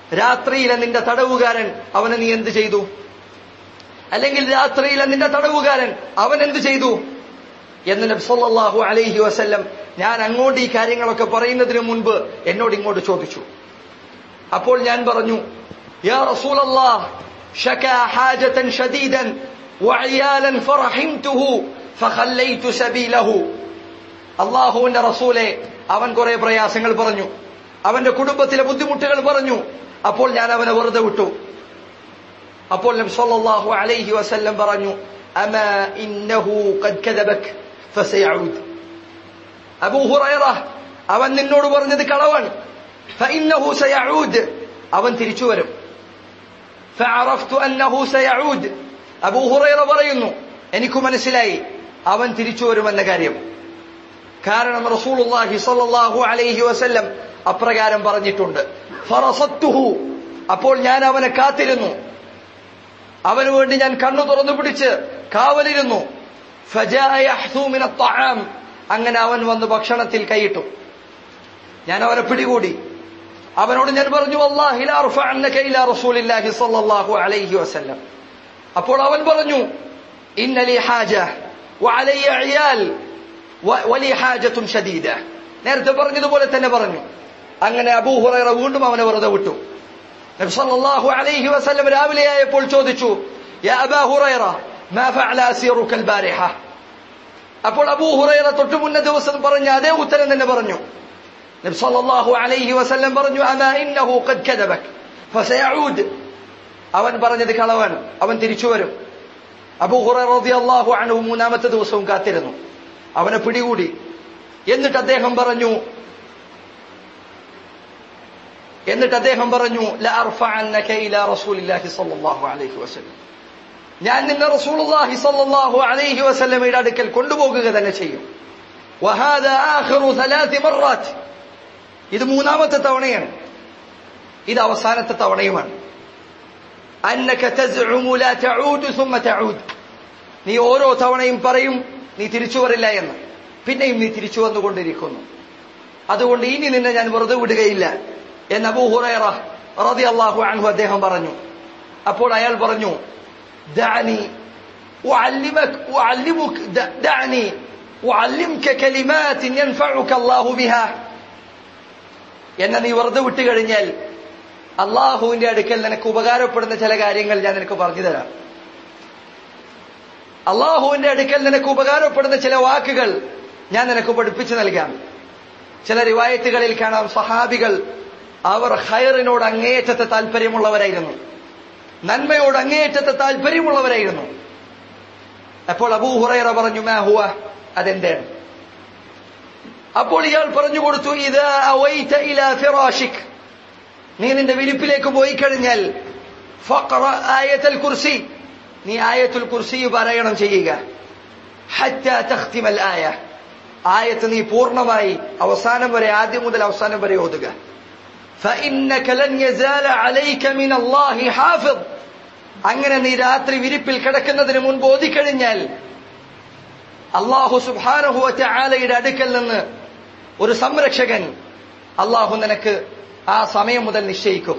രാത്രിയിലെ നിന്റെ തടവുകാരൻ അവനെ നീ എന്ത് ചെയ്തു അല്ലെങ്കിൽ രാത്രിയിലെ നിന്റെ തടവുകാരൻ അവൻ എന്ത് ചെയ്തു എന്ന് നബി സല്ലല്ലാഹു അലൈഹി വസല്ലം ഞാൻ അങ്ങോട്ട് ഈ കാര്യങ്ങളൊക്കെ പറയുന്നതിന് മുൻപ് എന്നോട് ഇങ്ങോട്ട് ചോദിച്ചു അപ്പോൾ ഞാൻ പറഞ്ഞു യാ റസൂലല്ലാഹ് شكا حاجة شديدا وعيالا فرحمته فخليت سبيله അള്ളാഹുവിന്റെ റസൂലെ അവൻ കുറെ പ്രയാസങ്ങൾ പറഞ്ഞു അവന്റെ കുടുംബത്തിലെ ബുദ്ധിമുട്ടുകൾ പറഞ്ഞു അപ്പോൾ ഞാൻ അവനെ വെറുതെ വിട്ടു അപ്പോൾ നബി സല്ലല്ലാഹു അലൈഹി വസല്ലം പറഞ്ഞു അമാ ഇന്നഹു ഖദ് കദബക് ഫസയഊദ് അബൂ ഹുറൈറ അവൻ നിന്നോട് പറഞ്ഞത് കളവാണ് ഫഇന്നഹു സയഊദ് അവൻ തിരിച്ചു വരും ഫഅറഫ്തു അന്നഹു സയഊദ് അബൂ ഹുറൈറ പറയുന്നു എനിക്ക് മനസ്സിലായി അവൻ തിരിച്ചു വരുമെന്ന കാര്യം കാരണം റസൂലുള്ളാഹി സ്വല്ലല്ലാഹു അലൈഹി വസല്ലം അപ്രകാരം പറഞ്ഞിട്ടുണ്ട് ഫറസത്തുഹു അപ്പോൾ ഞാൻ അവനെ കാത്തിരുന്നു അവന് വേണ്ടി ഞാൻ കണ്ണു തുറന്നു പിടിച്ച് കാവലിരുന്നു ഫജാഅ യഹ്തു മിന അത്ത്അം അങ്ങനെ അവൻ വന്ന് ഭക്ഷണത്തിൽ കൈയിട്ടു ഞാൻ അവനെ പിടികൂടി അവനോട് ഞാൻ പറഞ്ഞു വല്ലാഹി ലാ അർഫഅന്നക ഇലാ റസൂലില്ലാഹി സ്വല്ലല്ലാഹു അലൈഹി വസല്ലം അപ്പോൾ അവൻ പറഞ്ഞു ഇന്ന ലി ഹാജ വഅലയ്യ ഇയാൽ വലിയ ഹാജത്തും ഷദീദ നേരത്തെ പറഞ്ഞതുപോലെ തന്നെ പറഞ്ഞു അങ്ങനെ അബൂ ഹുറൈറ വീണ്ടും അവനെ വെറുതെ വിട്ടു നബി സല്ലല്ലാഹു അലൈഹി വസല്ലം രാവിലെ ആയപ്പോൾ ചോദിച്ചു യാ അബാ ഹുറൈറ മാ ഫഅല അസീറുക البارحة അപ്പോൾ അബൂ ഹുറൈറ തൊട്ടു മുന്ന ദിവസം പറഞ്ഞ അതേ ഉത്തരം തന്നെ പറഞ്ഞു നബി സല്ലല്ലാഹു അലൈഹി വസല്ലം പറഞ്ഞു അമാ ഇന്നഹു ഖദ് കദബക് ഫസയഊദ് അവൻ പറഞ്ഞത് കളവൻ അവൻ തിരിച്ചു വരും അബൂ ഹുറൈറ റളിയല്ലാഹു അൻഹു മൂന്നാമത്തെ ദിവസവും കാത്തിരുന്നു അവനെ പിടികൂടി എന്നിട്ട് അദ്ദേഹം പറഞ്ഞു എന്നിട്ട് അദ്ദേഹം പറഞ്ഞു ഞാൻ നിന്നെ റസൂലുള്ളാഹി സ്വല്ലല്ലാഹു അലൈഹി വസല്ലമയുടെ അടുക്കൽ കൊണ്ടുപോകുക തന്നെ ചെയ്യും ഇത് മൂന്നാമത്തെ തവണയാണ് ഇത് അവസാനത്തെ തവണയുമാണ് നീ ഓരോ തവണയും പറയും നീ തിരിച്ചു വരില്ല എന്ന് പിന്നെയും നീ തിരിച്ചു വന്നുകൊണ്ടിരിക്കുന്നു അതുകൊണ്ട് ഇനി നിന്നെ ഞാൻ വെറുതെ വിടുകയില്ല എന്ന് അബൂ ഹുറൈറ റളിയല്ലാഹു അൻഹു അദ്ദേഹം പറഞ്ഞു അപ്പോൾ അയാൾ പറഞ്ഞു ദഅനി ഉഅല്ലിമക ഉഅല്ലിമുക ദഅനി ഉഅല്ലിമുക കലിമാത്തിൻ യൻഫഉക അല്ലാഹു ബിഹാ എന്നെ നീ വെറുതെ വിട്ടു കഴിഞ്ഞാൽ അള്ളാഹുവിന്റെ അടുക്കൽ നിനക്ക് ഉപകാരപ്പെടുന്ന ചില കാര്യങ്ങൾ ഞാൻ നിനക്ക് പറഞ്ഞു തരാം അള്ളാഹുവിന്റെ അടുക്കൽ നിനക്ക് ഉപകാരപ്പെടുന്ന ചില വാക്കുകൾ ഞാൻ നിനക്ക് പഠിപ്പിച്ചു നൽകാം ചില റിവായത്തുകളിൽ കാണാം സഹാബികൾ അവർ ഹയറിനോട് അങ്ങേയറ്റത്തെ താല്പര്യമുള്ളവരായിരുന്നു നന്മയോട് അങ്ങേയറ്റത്തെ താല്പര്യമുള്ളവരായിരുന്നു അപ്പോൾ അബൂ ഹുറൈറ പറഞ്ഞു മാ ഹുവ അതെന്താണ് അപ്പോൾ ഇയാൾ പറഞ്ഞു കൊടുത്തു ഇത് ഫിറാഷിക് നീ നിന്റെ വിരിപ്പിലേക്ക് പോയി കഴിഞ്ഞാൽ ആയത്തൽ കുർസി നീ ആയത്തുൽ കുർസി പാരായണം ചെയ്യുക ആയ ആയത്ത് നീ പൂർണ്ണമായി അവസാനം വരെ ആദ്യം മുതൽ അവസാനം വരെ ഓതുക അങ്ങനെ നീ രാത്രി വിരിപ്പിൽ കിടക്കുന്നതിന് മുൻപ് ഓതിക്കഴിഞ്ഞാൽ അള്ളാഹു സുബാനഹുവറ്റ ആലയുടെ അടുക്കൽ നിന്ന് ഒരു സംരക്ഷകൻ അള്ളാഹു നിനക്ക് ആ സമയം മുതൽ നിശ്ചയിക്കും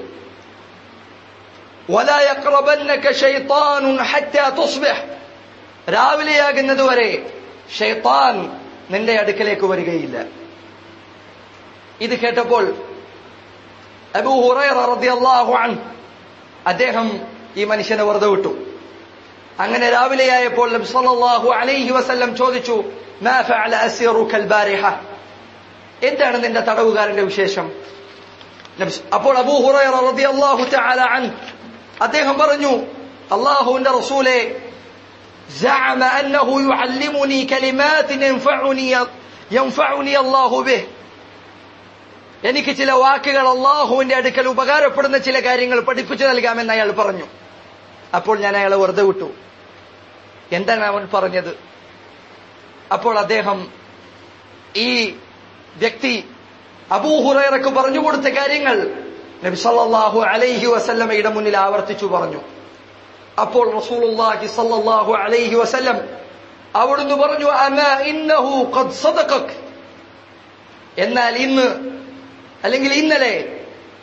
ولا يقربنك شيطان حتى تصبح രാവിലെയാകുന്നത് വരെ ഷെയ്ത്താൻ നിന്റെ അടുക്കലേക്ക് വരികയില്ല ഇത് കേട്ടപ്പോൾ അബൂ ഹുറൈറ റളിയല്ലാഹു അൻഹു അദ്ദേഹം ഈ മനുഷ്യനെ വെറുതെ വിട്ടു അങ്ങനെ രാവിലെയായപ്പോൾ നബി സല്ലല്ലാഹു അലൈഹി വസല്ലം ചോദിച്ചു മാ ഫഅല അസിറുക البارحة എന്താണ് നിന്റെ തടവുകാരന്റെ വിശേഷം അപ്പോൾ അബൂ ഹുറൈറ റളിയല്ലാഹു തആല അൻഹു അദ്ദേഹം പറഞ്ഞു അള്ളാഹുവിന്റെ റസൂലെ زعم أنه يعلمني كلمات ينفعني ينفعني الله به എനിക്ക് ചില വാക്കുകൾ അള്ളാഹുവിന്റെ അടുക്കൽ ഉപകാരപ്പെടുന്ന ചില കാര്യങ്ങൾ പഠിപ്പിച്ചു നൽകാമെന്ന് അയാൾ പറഞ്ഞു അപ്പോൾ ഞാൻ അയാളെ വെറുതെ വിട്ടു എന്താണ് അവൻ പറഞ്ഞത് അപ്പോൾ അദ്ദേഹം ഈ വ്യക്തി അബൂഹുറൈറക്ക് പറഞ്ഞു കൊടുത്ത കാര്യങ്ങൾ നബി സല്ലല്ലാഹു അലൈഹി വസല്ലമയുടെ മുന്നിൽ ആവർത്തിച്ചു പറഞ്ഞു അപ്പോൾ റസൂലുള്ളാഹി സല്ലല്ലാഹു അലൈഹി വസല്ലം അവിടുന്ന് പറഞ്ഞു അമാ ഇന്നഹു ഖദ് സദഖക് എന്നാൽ ഇന്ന് അല്ലെങ്കിൽ ഇന്നലെ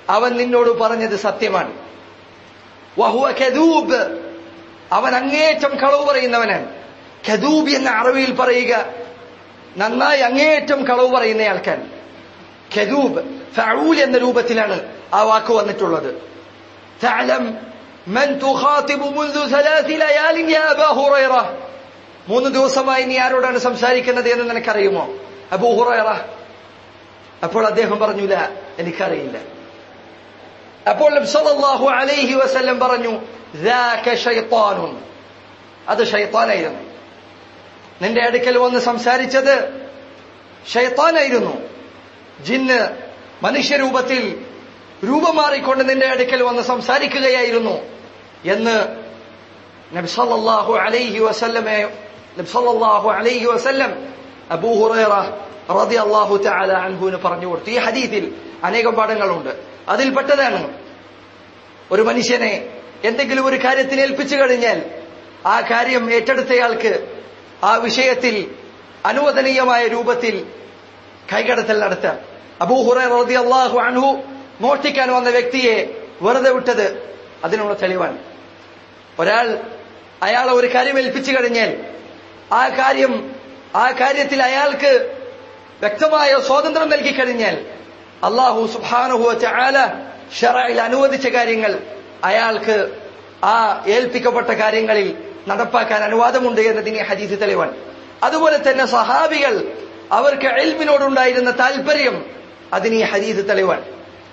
അവൻ നിന്നോട് പറഞ്ഞത് സത്യമാണ് വഹുവ കദൂബ് അവൻ അങ്ങേയറ്റം കളവ് പറയുന്നവനാണ് കദൂബ് എന്ന അറബിയിൽ പറയുക നന്നായി അങ്ങേയറ്റം കളവ് പറയുന്ന ആൾക്കാർ കദൂബ് ഫഊൽ എന്ന രൂപത്തിലാണ് ആ വാക്ക് വന്നിട്ടുള്ളത് തഅലം മൻ തുഖാതിബു മുൻദു ثلاث ലയാൽ യാ അബാ ഹുറൈറ മൂന്ന് ദിവസമായി നീ ആരോടാണ് സംസാരിക്കുന്നത് എന്ന് നിനക്കറിയുമോ അബൂ ഹുറൈറ അപ്പോൾ അദ്ദേഹം പറഞ്ഞില്ല എനിക്കറിയില്ല അപ്പോൾ നബി സല്ലല്ലാഹു അലൈഹി വസല്ലം പറഞ്ഞു ذاك شيطان അത് ഷൈത്താനായിരുന്നു നിന്റെ അടുക്കൽ വന്ന് സംസാരിച്ചത് ഷൈത്താനായിരുന്നു ജിന്ന് മനുഷ്യരൂപത്തിൽ രൂപം മാറിക്കൊണ്ട് നിന്റെ അടുക്കൽ വന്ന് സംസാരിക്കുകയായിരുന്നു എന്ന് നബി സല്ലല്ലാഹു അലൈഹി വസല്ലമെ നബി സല്ലല്ലാഹു അലൈഹി വസല്ലം അബൂ ഹുറൈറ റളിയല്ലാഹു തആല അൻഹുവിന് പറഞ്ഞു കൊടുത്തു ഈ ഹദീസിൽ അനേകം പാഠങ്ങളുണ്ട് അതിൽപ്പെട്ടതാണ് ഒരു മനുഷ്യനെ എന്തെങ്കിലും ഒരു കാര്യത്തിന് ഏൽപ്പിച്ചു കഴിഞ്ഞാൽ ആ കാര്യം ഏറ്റെടുത്തയാൾക്ക് ആ വിഷയത്തിൽ അനുവദനീയമായ രൂപത്തിൽ കൈകടത്തൽ നടത്താം അബൂ ഹുറൈറ റളിയല്ലാഹു അൻഹു മോഷ്ടിക്കാൻ വന്ന വ്യക്തിയെ വെറുതെ വിട്ടത് അതിനുള്ള തെളിവാണ് ഒരാൾ അയാളെ ഒരു കാര്യം ഏൽപ്പിച്ചു കഴിഞ്ഞാൽ ആ കാര്യം ആ കാര്യത്തിൽ അയാൾക്ക് വ്യക്തമായ സ്വാതന്ത്ര്യം നൽകി കഴിഞ്ഞാൽ അള്ളാഹു സുബാനുഹു ചാല ഷറയിൽ അനുവദിച്ച കാര്യങ്ങൾ അയാൾക്ക് ആ ഏൽപ്പിക്കപ്പെട്ട കാര്യങ്ങളിൽ നടപ്പാക്കാൻ അനുവാദമുണ്ട് എന്നതിന് ഈ ഹദീസ് തെളിവാണ് അതുപോലെ തന്നെ സഹാബികൾ അവർക്ക് എൽമിനോടുണ്ടായിരുന്ന താല്പര്യം അതിന് ഈ ഹദീസ് തെളിവാണ്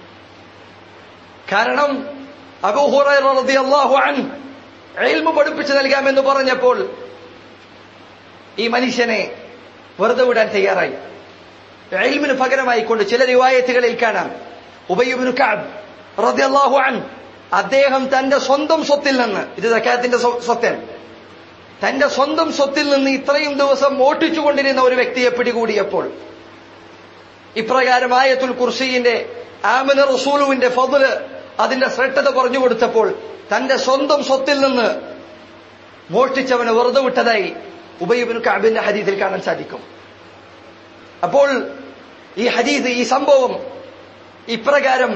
കാരണം അബൂഹുറു അൻ എൽമു പഠിപ്പിച്ചു നൽകാമെന്ന് പറഞ്ഞപ്പോൾ ഈ മനുഷ്യനെ വെറുതെ വിടാൻ തയ്യാറായി എൽമിന് പകരമായിക്കൊണ്ട് ചില റിവായത്തുകളിൽ കാണാം ഉബയ്യുബിനു കാബ് റളിയല്ലാഹു അൻ അദ്ദേഹം തന്റെ സ്വന്തം സ്വത്തിൽ നിന്ന് ഇത് സക്കാത്തിന്റെ സ്വത്തൻ തന്റെ സ്വന്തം സ്വത്തിൽ നിന്ന് ഇത്രയും ദിവസം ഓട്ടിച്ചുകൊണ്ടിരുന്ന ഒരു വ്യക്തിയെ പിടികൂടിയപ്പോൾ ഇപ്രകാരം ആയത്തുൽ കുർസിന്റെ ആമന റസൂലുവിന്റെ ഫضല് അതിന്റെ ശ്രദ്ധത പറഞ്ഞു കൊടുത്തപ്പോൾ തന്റെ സ്വന്തം സ്വത്തിൽ നിന്ന് മോഷ്ടിച്ചവനെ വെറുതെ വിട്ടതായി ഉബൈബിന് കാബിന്റെ ഹദീസിൽ കാണാൻ സാധിക്കും അപ്പോൾ ഈ ഹദീസ് ഈ സംഭവം ഇപ്രകാരം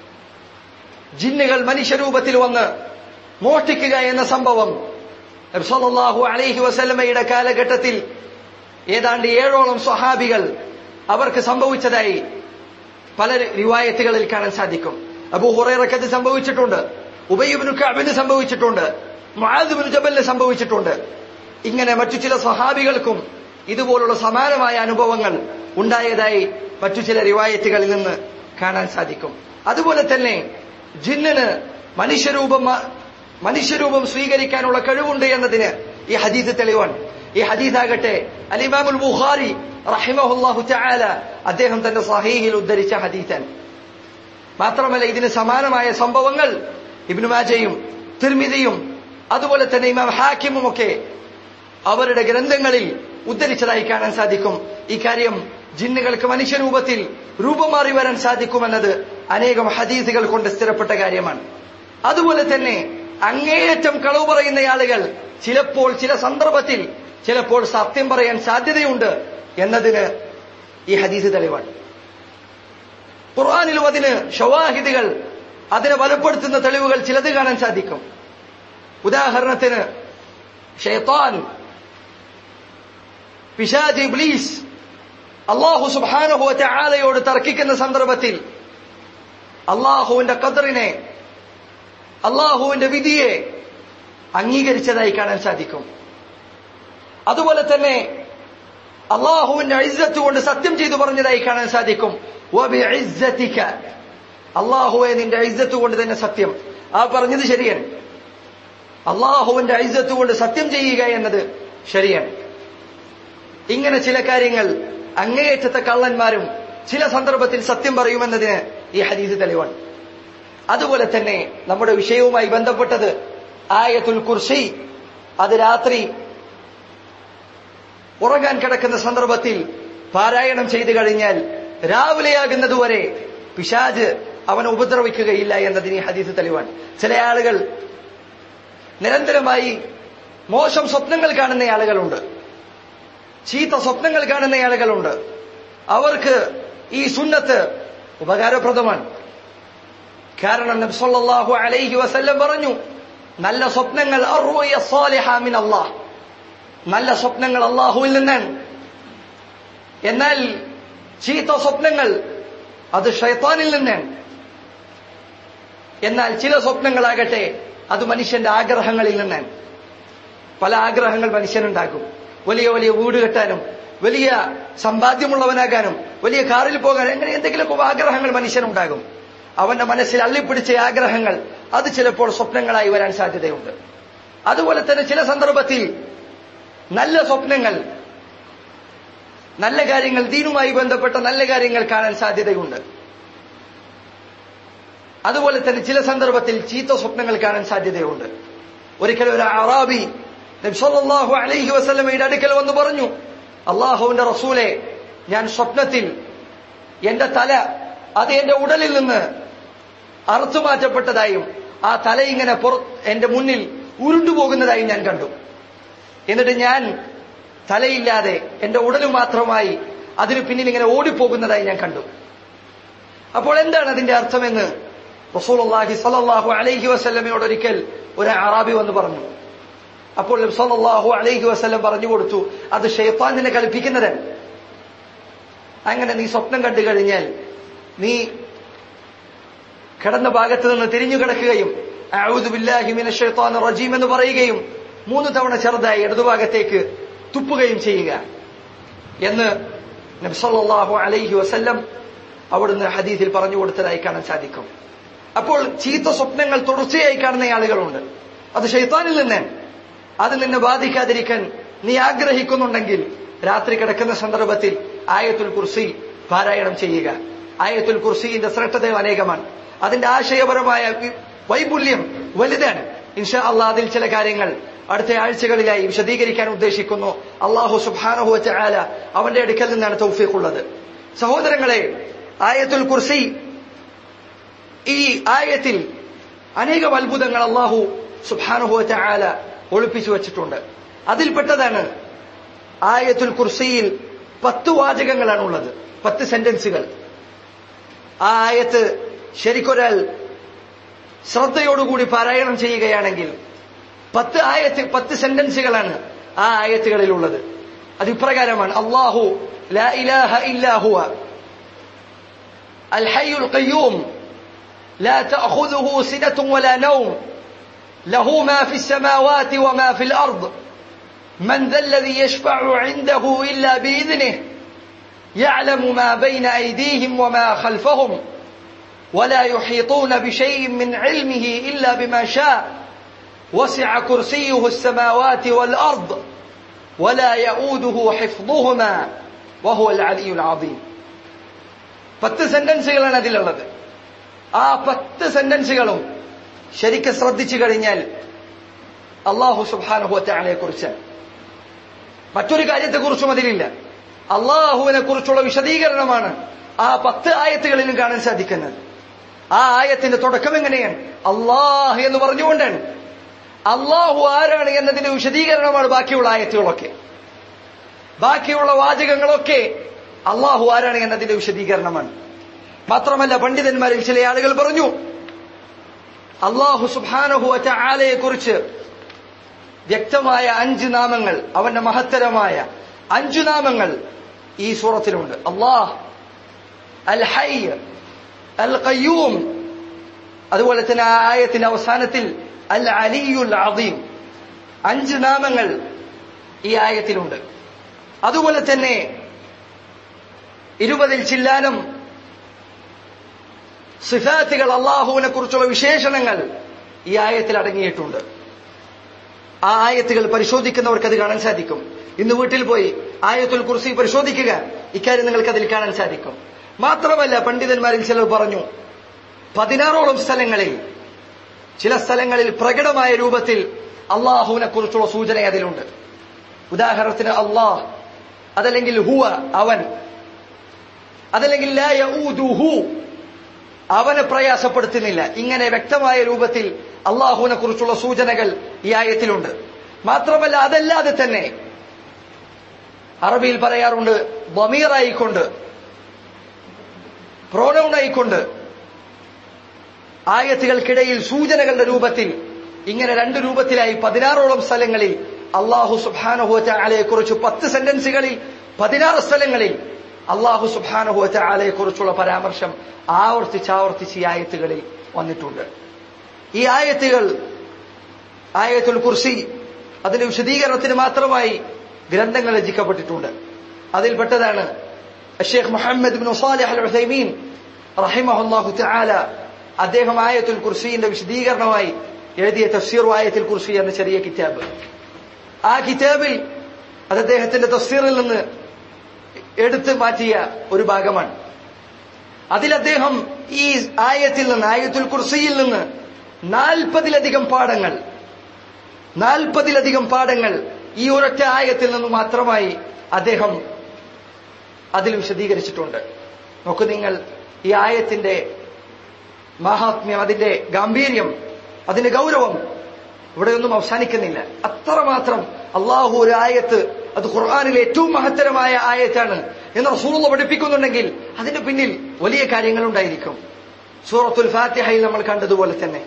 ജിന്നുകൾ മനുഷ്യരൂപത്തിൽ വന്ന് മോഷ്ടിക്കുക എന്ന സംഭവം സല്ലല്ലാഹു അലൈഹി വസല്ലമയുടെ കാലഘട്ടത്തിൽ ഏതാണ്ട് ഏഴോളം സ്വഹാബികൾ അവർക്ക് സംഭവിച്ചതായി പല റിവായത്തുകളിൽ കാണാൻ സാധിക്കും അബൂ ഹുറൈറക്ക് അത് സംഭവിച്ചിട്ടുണ്ട് ഉബയ്യബിനു കഅബിന് സംഭവിച്ചിട്ടുണ്ട് മുആദിബിനു ജബലിന് സംഭവിച്ചിട്ടുണ്ട് ഇങ്ങനെ മറ്റു ചില സ്വഹാബികൾക്കും ഇതുപോലുള്ള സമാനമായ അനുഭവങ്ങൾ ഉണ്ടായതായി മറ്റു ചില റിവായത്തുകളിൽ നിന്ന് കാണാൻ സാധിക്കും അതുപോലെ തന്നെ ജിന്നിന് മനുഷ്യരൂപം മനുഷ്യരൂപം സ്വീകരിക്കാനുള്ള കഴിവുണ്ട് എന്നതിന് ഈ ഹദീസ് തെളിവാണ് ഈ ഹദീസാകട്ടെ അലിമാമുൽ ബുഖാരി റഹിമഹുല്ലാഹു തആല അദ്ദേഹം തന്റെ സഹീഹിൽ ഉദ്ധരിച്ച ഹദീസൻ മാത്രമല്ല ഇതിന് സമാനമായ സംഭവങ്ങൾ ഇബ്നു മാജയും തിർമിദിയും അതുപോലെ തന്നെ ഇമാം ഹാക്കിമും ഒക്കെ അവരുടെ ഗ്രന്ഥങ്ങളിൽ ഉദ്ധരിച്ചതായി കാണാൻ സാധിക്കും ഈ കാര്യം ജിന്നുകൾക്ക് മനുഷ്യരൂപത്തിൽ രൂപം മാറി വരാൻ സാധിക്കുമെന്നത് അനേകം ഹദീസുകൾ കൊണ്ട് സ്ഥിരപ്പെട്ട കാര്യമാണ് അതുപോലെ തന്നെ അങ്ങേയറ്റം കളവ് പറയുന്ന ആളുകൾ ചിലപ്പോൾ ചില സന്ദർഭത്തിൽ ചിലപ്പോൾ സത്യം പറയാൻ സാധ്യതയുണ്ട് എന്നതിന് ഈ ഹദീസ് തെളിവാണ് ഖുർആാനിലും അതിന് ഷവാഹിദുകൾ അതിനെ ബലപ്പെടുത്തുന്ന തെളിവുകൾ ചിലത് കാണാൻ സാധിക്കും ഉദാഹരണത്തിന് ഷെയ്ത്താൻ പിശാജ് ഇബ്ലീസ് അള്ളാഹു സുബാനുഭവത്തെ ആലയോട് തർക്കിക്കുന്ന സന്ദർഭത്തിൽ അള്ളാഹുവിന്റെ കദറിനെ അള്ളാഹുവിന്റെ വിധിയെ അംഗീകരിച്ചതായി കാണാൻ സാധിക്കും അതുപോലെ തന്നെ അള്ളാഹുവിന്റെ ഐസത്ത് കൊണ്ട് സത്യം ചെയ്തു പറഞ്ഞതായി കാണാൻ സാധിക്കും അള്ളാഹുവെ നിന്റെ ഐസത്ത് കൊണ്ട് തന്നെ സത്യം ആ പറഞ്ഞത് ശരിയാണ് അള്ളാഹുവിന്റെ ഐസത്ത് കൊണ്ട് സത്യം ചെയ്യുക എന്നത് ശരിയാണ് ഇങ്ങനെ ചില കാര്യങ്ങൾ അങ്ങേയറ്റത്തെ കള്ളന്മാരും ചില സന്ദർഭത്തിൽ സത്യം പറയുമെന്നതിന് ഈ ഹദീസ് തെളിവാണ് അതുപോലെ തന്നെ നമ്മുടെ വിഷയവുമായി ബന്ധപ്പെട്ടത് ആയത്തുൽ കുർസി അത് രാത്രി ഉറങ്ങാൻ കിടക്കുന്ന സന്ദർഭത്തിൽ പാരായണം ചെയ്തു കഴിഞ്ഞാൽ രാവിലെയാകുന്നതുവരെ പിശാജ് അവനെ ഉപദ്രവിക്കുകയില്ല എന്നതിന് ഈ ഹദീസ് തെളിവാണ് ചില ആളുകൾ നിരന്തരമായി മോശം സ്വപ്നങ്ങൾ കാണുന്ന ആളുകളുണ്ട് ചീത്ത സ്വപ്നങ്ങൾ കാണുന്ന ആളുകളുണ്ട് അവർക്ക് ഈ സുന്നത്ത് ഉപകാരപ്രദമാണ് കാരണം നബി സല്ലല്ലാഹു അലൈഹി വസല്ലം പറഞ്ഞു നല്ല സ്വപ്നങ്ങൾ അർറുയ സാലിഹ മിൻ അല്ലാഹ് നല്ല സ്വപ്നങ്ങൾ അള്ളാഹുവിൽ നിന്നാണ് എന്നാൽ ചീത്ത സ്വപ്നങ്ങൾ അത് ഷൈത്താനിൽ നിന്നാണ് എന്നാൽ ചില സ്വപ്നങ്ങളാകട്ടെ അത് മനുഷ്യന്റെ ആഗ്രഹങ്ങളിൽ നിന്നാണ് പല ആഗ്രഹങ്ങൾ മനുഷ്യനുണ്ടാക്കും വലിയ വലിയ വീട് കെട്ടാനും വലിയ സമ്പാദ്യമുള്ളവനാകാനും വലിയ കാറിൽ പോകാനും അങ്ങനെ എന്തെങ്കിലുമൊക്കെ ആഗ്രഹങ്ങൾ മനുഷ്യനുണ്ടാകും അവന്റെ മനസ്സിൽ അള്ളിപ്പിടിച്ച ആഗ്രഹങ്ങൾ അത് ചിലപ്പോൾ സ്വപ്നങ്ങളായി വരാൻ സാധ്യതയുണ്ട് അതുപോലെ തന്നെ ചില സന്ദർഭത്തിൽ നല്ല സ്വപ്നങ്ങൾ നല്ല കാര്യങ്ങൾ ദീനുമായി ബന്ധപ്പെട്ട നല്ല കാര്യങ്ങൾ കാണാൻ സാധ്യതയുണ്ട് അതുപോലെ തന്നെ ചില സന്ദർഭത്തിൽ ചീത്ത സ്വപ്നങ്ങൾ കാണാൻ സാധ്യതയുണ്ട് ഒരിക്കലും ഒരു അറാബി നബ്സല്ലാഹു അലൈഹി വസല്ലമയുടെ അടുക്കൽ വന്ന് പറഞ്ഞു അള്ളാഹുവിന്റെ റസൂലെ ഞാൻ സ്വപ്നത്തിൽ എന്റെ തല അത് എന്റെ ഉടലിൽ നിന്ന് അറുത്തു മാറ്റപ്പെട്ടതായും ആ തല ഇങ്ങനെ പുറ എന്റെ മുന്നിൽ ഉരുണ്ടുപോകുന്നതായും ഞാൻ കണ്ടു എന്നിട്ട് ഞാൻ തലയില്ലാതെ എന്റെ ഉടല് മാത്രമായി അതിനു പിന്നിൽ ഇങ്ങനെ ഓടിപ്പോകുന്നതായി ഞാൻ കണ്ടു അപ്പോൾ എന്താണ് അതിന്റെ അർത്ഥമെന്ന് റസൂലുള്ളാഹി സ്വല്ലല്ലാഹു അലൈഹി വസല്ലമയോട് ഒരിക്കൽ ഒരു അറാബി വന്ന് പറഞ്ഞു അപ്പോൾ സല്ലല്ലാഹു അലൈഹി വസല്ലം പറഞ്ഞു കൊടുത്തു അത് ഷെയ്ത്താൻ നിന്നെ കളിപ്പിക്കുന്നതാണ് അങ്ങനെ നീ സ്വപ്നം കണ്ടു കഴിഞ്ഞാൽ നീ കിടന്ന ഭാഗത്ത് നിന്ന് തിരിഞ്ഞു കിടക്കുകയും അഊദു ബില്ലാഹി മിനശ് ശൈത്താനിർ റജീം എന്ന് പറയുകയും മൂന്ന് തവണ ചെറുതായി ഇടതുഭാഗത്തേക്ക് തുപ്പുകയും ചെയ്യുക എന്ന് നബ്സല്ലാഹു അലൈഹി വസല്ലം അവിടുന്ന് ഹദീസിൽ പറഞ്ഞു കൊടുത്തതായി കാണാൻ സാധിക്കും അപ്പോൾ ചീത്ത സ്വപ്നങ്ങൾ തുടർച്ചയായി കാണുന്ന ആളുകളുണ്ട് അത് ഷെയ്ത്താനിൽ നിന്ന് അത് നിന്നെ ബാധിക്കാതിരിക്കാൻ നീ ആഗ്രഹിക്കുന്നുണ്ടെങ്കിൽ രാത്രി കിടക്കുന്ന സന്ദർഭത്തിൽ ആയത്തുൽ കുർസി പാരായണം ചെയ്യുക ആയത്തുൽ കുർസിന്റെ ശ്രേഷ്ഠത അനേകമാണ് അതിന്റെ ആശയപരമായ വൈപുല്യം വലുതാണ് ഇൻഷാ അള്ളാഹ് അതിൽ ചില കാര്യങ്ങൾ അടുത്ത ആഴ്ചകളിലായി വിശദീകരിക്കാൻ ഉദ്ദേശിക്കുന്നു അള്ളാഹു സുബാനഹു ആല അവന്റെ അടുക്കൽ നിന്നാണ് തൗഫീഖ് ഉള്ളത് സഹോദരങ്ങളെ ആയത്തുൽ കുർസി ഈ ആയത്തിൽ അനേകം അത്ഭുതങ്ങൾ അള്ളാഹു സുബാനഹു ആല ഒളിപ്പിച്ചു വെച്ചിട്ടുണ്ട് അതിൽപ്പെട്ടതാണ് ആയത്തുൽ കുർസിയിൽ പത്ത് വാചകങ്ങളാണ് ഉള്ളത് പത്ത് സെന്റൻസുകൾ ആ ആയത്ത് ശരിക്കൊരാൾ ശ്രദ്ധയോടുകൂടി പാരായണം ചെയ്യുകയാണെങ്കിൽ പത്ത് ആയത്ത് പത്ത് സെന്റൻസുകളാണ് ആ ആയത്തുകളിലുള്ളത് അത് ഇപ്രകാരമാണ് അള്ളാഹു لا إله إلا هو الحي القيوم لا تأخذه سنة ولا نوم له ما في السماوات وما في الأرض من ذا الذي يشفع عنده إلا بإذنه يعلم ما بين أيديهم وما خلفهم ولا يحيطون بشيء من علمه إلا بما شاء وسع كرسيه السماوات والأرض ولا يؤوده حفظهما وهو العلي العظيم പത്ത് സെന്റൻസുകളാണ് അതിലുള്ളത് ആ പത്ത് സെന്റൻസുകളും ശരിക്കും ശ്രദ്ധിച്ചു കഴിഞ്ഞാൽ അള്ളാഹു സുബാനുഭവത്തെ കുറിച്ച് മറ്റൊരു കാര്യത്തെക്കുറിച്ചും അതിലില്ല അള്ളാഹുവിനെ കുറിച്ചുള്ള വിശദീകരണമാണ് ആ പത്ത് ആയത്തുകളിലും കാണാൻ സാധിക്കുന്നത് ആ ആയത്തിന്റെ തുടക്കം എങ്ങനെയാണ് അള്ളാഹ് എന്ന് പറഞ്ഞുകൊണ്ടാണ് അള്ളാഹു ആരാണ് എന്നതിന്റെ വിശദീകരണമാണ് ബാക്കിയുള്ള ആയത്തുകളൊക്കെ ബാക്കിയുള്ള വാചകങ്ങളൊക്കെ അള്ളാഹു ആരാണ് എന്നതിന്റെ വിശദീകരണമാണ് മാത്രമല്ല പണ്ഡിതന്മാരിൽ ചില ആളുകൾ പറഞ്ഞു അള്ളാഹു സുബാനഹു ആലയെ കുറിച്ച് വ്യക്തമായ അഞ്ച് നാമങ്ങൾ അവന്റെ മഹത്തരമായ അഞ്ചു നാമങ്ങൾ ഈ സൂറത്തിലുണ്ട് അള്ളാഹ് അൽ ഹൈ അൽ ഖയ്യൂം അതുപോലെ തന്നെ ആ ആയത്തിന്റെ അവസാനത്തിൽ അൽ അലിയുൽ അദീം അഞ്ച് നാമങ്ങൾ ഈ ആയത്തിലുണ്ട് അതുപോലെ തന്നെ ഇരുപതിൽ ചില്ലാനം സിഫാത്തുകൾ അള്ളാഹുവിനെ കുറിച്ചുള്ള വിശേഷണങ്ങൾ ഈ ആയത്തിൽ അടങ്ങിയിട്ടുണ്ട് ആ ആയത്തുകൾ പരിശോധിക്കുന്നവർക്ക് അത് കാണാൻ സാധിക്കും ഇന്ന് വീട്ടിൽ പോയി ആയത്തുൽ കുർസി പരിശോധിക്കുക ഇക്കാര്യം നിങ്ങൾക്ക് അതിൽ കാണാൻ സാധിക്കും മാത്രമല്ല പണ്ഡിതന്മാരിൽ ചിലർ പറഞ്ഞു പതിനാറോളം സ്ഥലങ്ങളിൽ ചില സ്ഥലങ്ങളിൽ പ്രകടമായ രൂപത്തിൽ അള്ളാഹുവിനെ കുറിച്ചുള്ള സൂചന അതിലുണ്ട് ഉദാഹരണത്തിന് അള്ളാഹ് അതല്ലെങ്കിൽ ഹുവ അവൻ അതല്ലെങ്കിൽ ലാ യഊദുഹു അവനെ പ്രയാസപ്പെടുത്തുന്നില്ല ഇങ്ങനെ വ്യക്തമായ രൂപത്തിൽ അള്ളാഹുവിനെ കുറിച്ചുള്ള സൂചനകൾ ഈ ആയത്തിലുണ്ട് മാത്രമല്ല അതല്ലാതെ തന്നെ അറബിയിൽ പറയാറുണ്ട് ബമീറായിക്കൊണ്ട് പ്രോനൗണായിക്കൊണ്ട് ആയത്തുകൾക്കിടയിൽ സൂചനകളുടെ രൂപത്തിൽ ഇങ്ങനെ രണ്ട് രൂപത്തിലായി പതിനാറോളം സ്ഥലങ്ങളിൽ അള്ളാഹു സുബാനഹുവറ്റ ആലയെ കുറിച്ച് പത്ത് സെന്റൻസുകളിൽ പതിനാറ് സ്ഥലങ്ങളിൽ അള്ളാഹു സുബാനഹുവറ്റ ആലയെ കുറിച്ചുള്ള പരാമർശം ആവർത്തിച്ച് ആവർത്തിച്ച് ഈ ആയത്തുകളിൽ വന്നിട്ടുണ്ട് ഈ ആയത്തുകൾ ആയത്തുൽ കുർസി അതിന്റെ വിശദീകരണത്തിന് മാത്രമായി ഗ്രന്ഥങ്ങൾ രചിക്കപ്പെട്ടിട്ടുണ്ട് അതിൽപ്പെട്ടതാണ് Sheikh Muhammad bin Salih al Uthaymeen റഹിമഹുല്ലാഹു തആല അദ്ദേഹം ആയത്തുൽ കുർസിന്റെ വിശദീകരണമായി എഴുതിയ തഫ്സീർ ആയത്തുൽ കുർസി എന്ന ചെറിയ കിതാബ് ആ കിതാബിൽ അത് അദ്ദേഹത്തിന്റെ തഫ്സീറിൽ നിന്ന് എടുത്തു മാറ്റിയ ഒരു ഭാഗമാണ് അതിൽ അദ്ദേഹം ഈ ആയത്തിൽ നിന്ന് ആയത്തുൽ കുർസിയിൽ നിന്ന് നാൽപ്പതിലധികം പാഠങ്ങൾ നാൽപ്പതിലധികം പാഠങ്ങൾ ഈ ഒരൊറ്റ ആയത്തിൽ നിന്ന് മാത്രമായി അദ്ദേഹം അതിൽ വിശദീകരിച്ചിട്ടുണ്ട് നോക്കൂ നിങ്ങൾ ഈ ആയത്തിന്റെ മഹാത്മ്യം അതിന്റെ ഗാംഭീര്യം അതിന്റെ ഗൗരവം ഇവിടെയൊന്നും അവസാനിക്കുന്നില്ല അത്രമാത്രം അള്ളാഹു ഒരു ആയത്ത് അത് ഖുർആാനിലെ ഏറ്റവും മഹത്തരമായ ആയത്താണ് എന്ന് റസൂള്ള പഠിപ്പിക്കുന്നുണ്ടെങ്കിൽ അതിന്റെ പിന്നിൽ വലിയ കാര്യങ്ങളുണ്ടായിരിക്കും സൂറത്തുൽ ഫാത്തിഹയിൽ നമ്മൾ കണ്ടതുപോലെ തന്നെ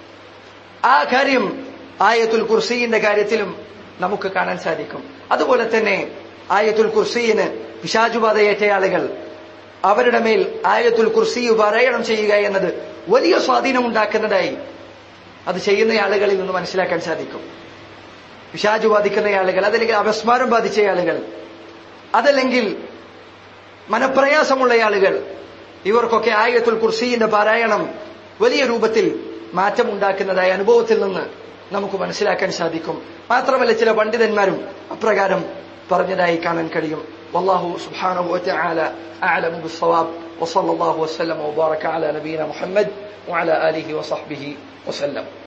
ആ കാര്യം ആയത്തുൽ കുർസീന്റെ കാര്യത്തിലും നമുക്ക് കാണാൻ സാധിക്കും അതുപോലെ തന്നെ ആയത്തുൽ കുർസീന് പിശാചുബാധയേറ്റ ആളുകൾ അവരുടെ മേൽ ആയത്തുൽ കുർസി പാരായണം ചെയ്യുക എന്നത് വലിയ സ്വാധീനമുണ്ടാക്കുന്നതായി അത് ചെയ്യുന്ന ആളുകളിൽ നിന്ന് മനസ്സിലാക്കാൻ സാധിക്കും പിശാചു ബാധിക്കുന്ന ആളുകൾ അതല്ലെങ്കിൽ അപസ്മാരം ബാധിച്ച ആളുകൾ അതല്ലെങ്കിൽ മനപ്രയാസമുള്ള ആളുകൾ ഇവർക്കൊക്കെ ആയത്തുൽ കുർസീന്റെ പാരായണം വലിയ രൂപത്തിൽ മാറ്റമുണ്ടാക്കുന്നതായ അനുഭവത്തിൽ നിന്ന് നമുക്ക് മനസ്സിലാക്കാൻ സാധിക്കും മാത്രമല്ല ചില പണ്ഡിതന്മാരും അപ്രകാരം പറഞ്ഞതായി കാണാൻ കഴിയും والله سبحانه وتعالى أعلم بالصواب وصلى الله وسلم وبارك على نبينا محمد وعلى آله وصحبه وسلم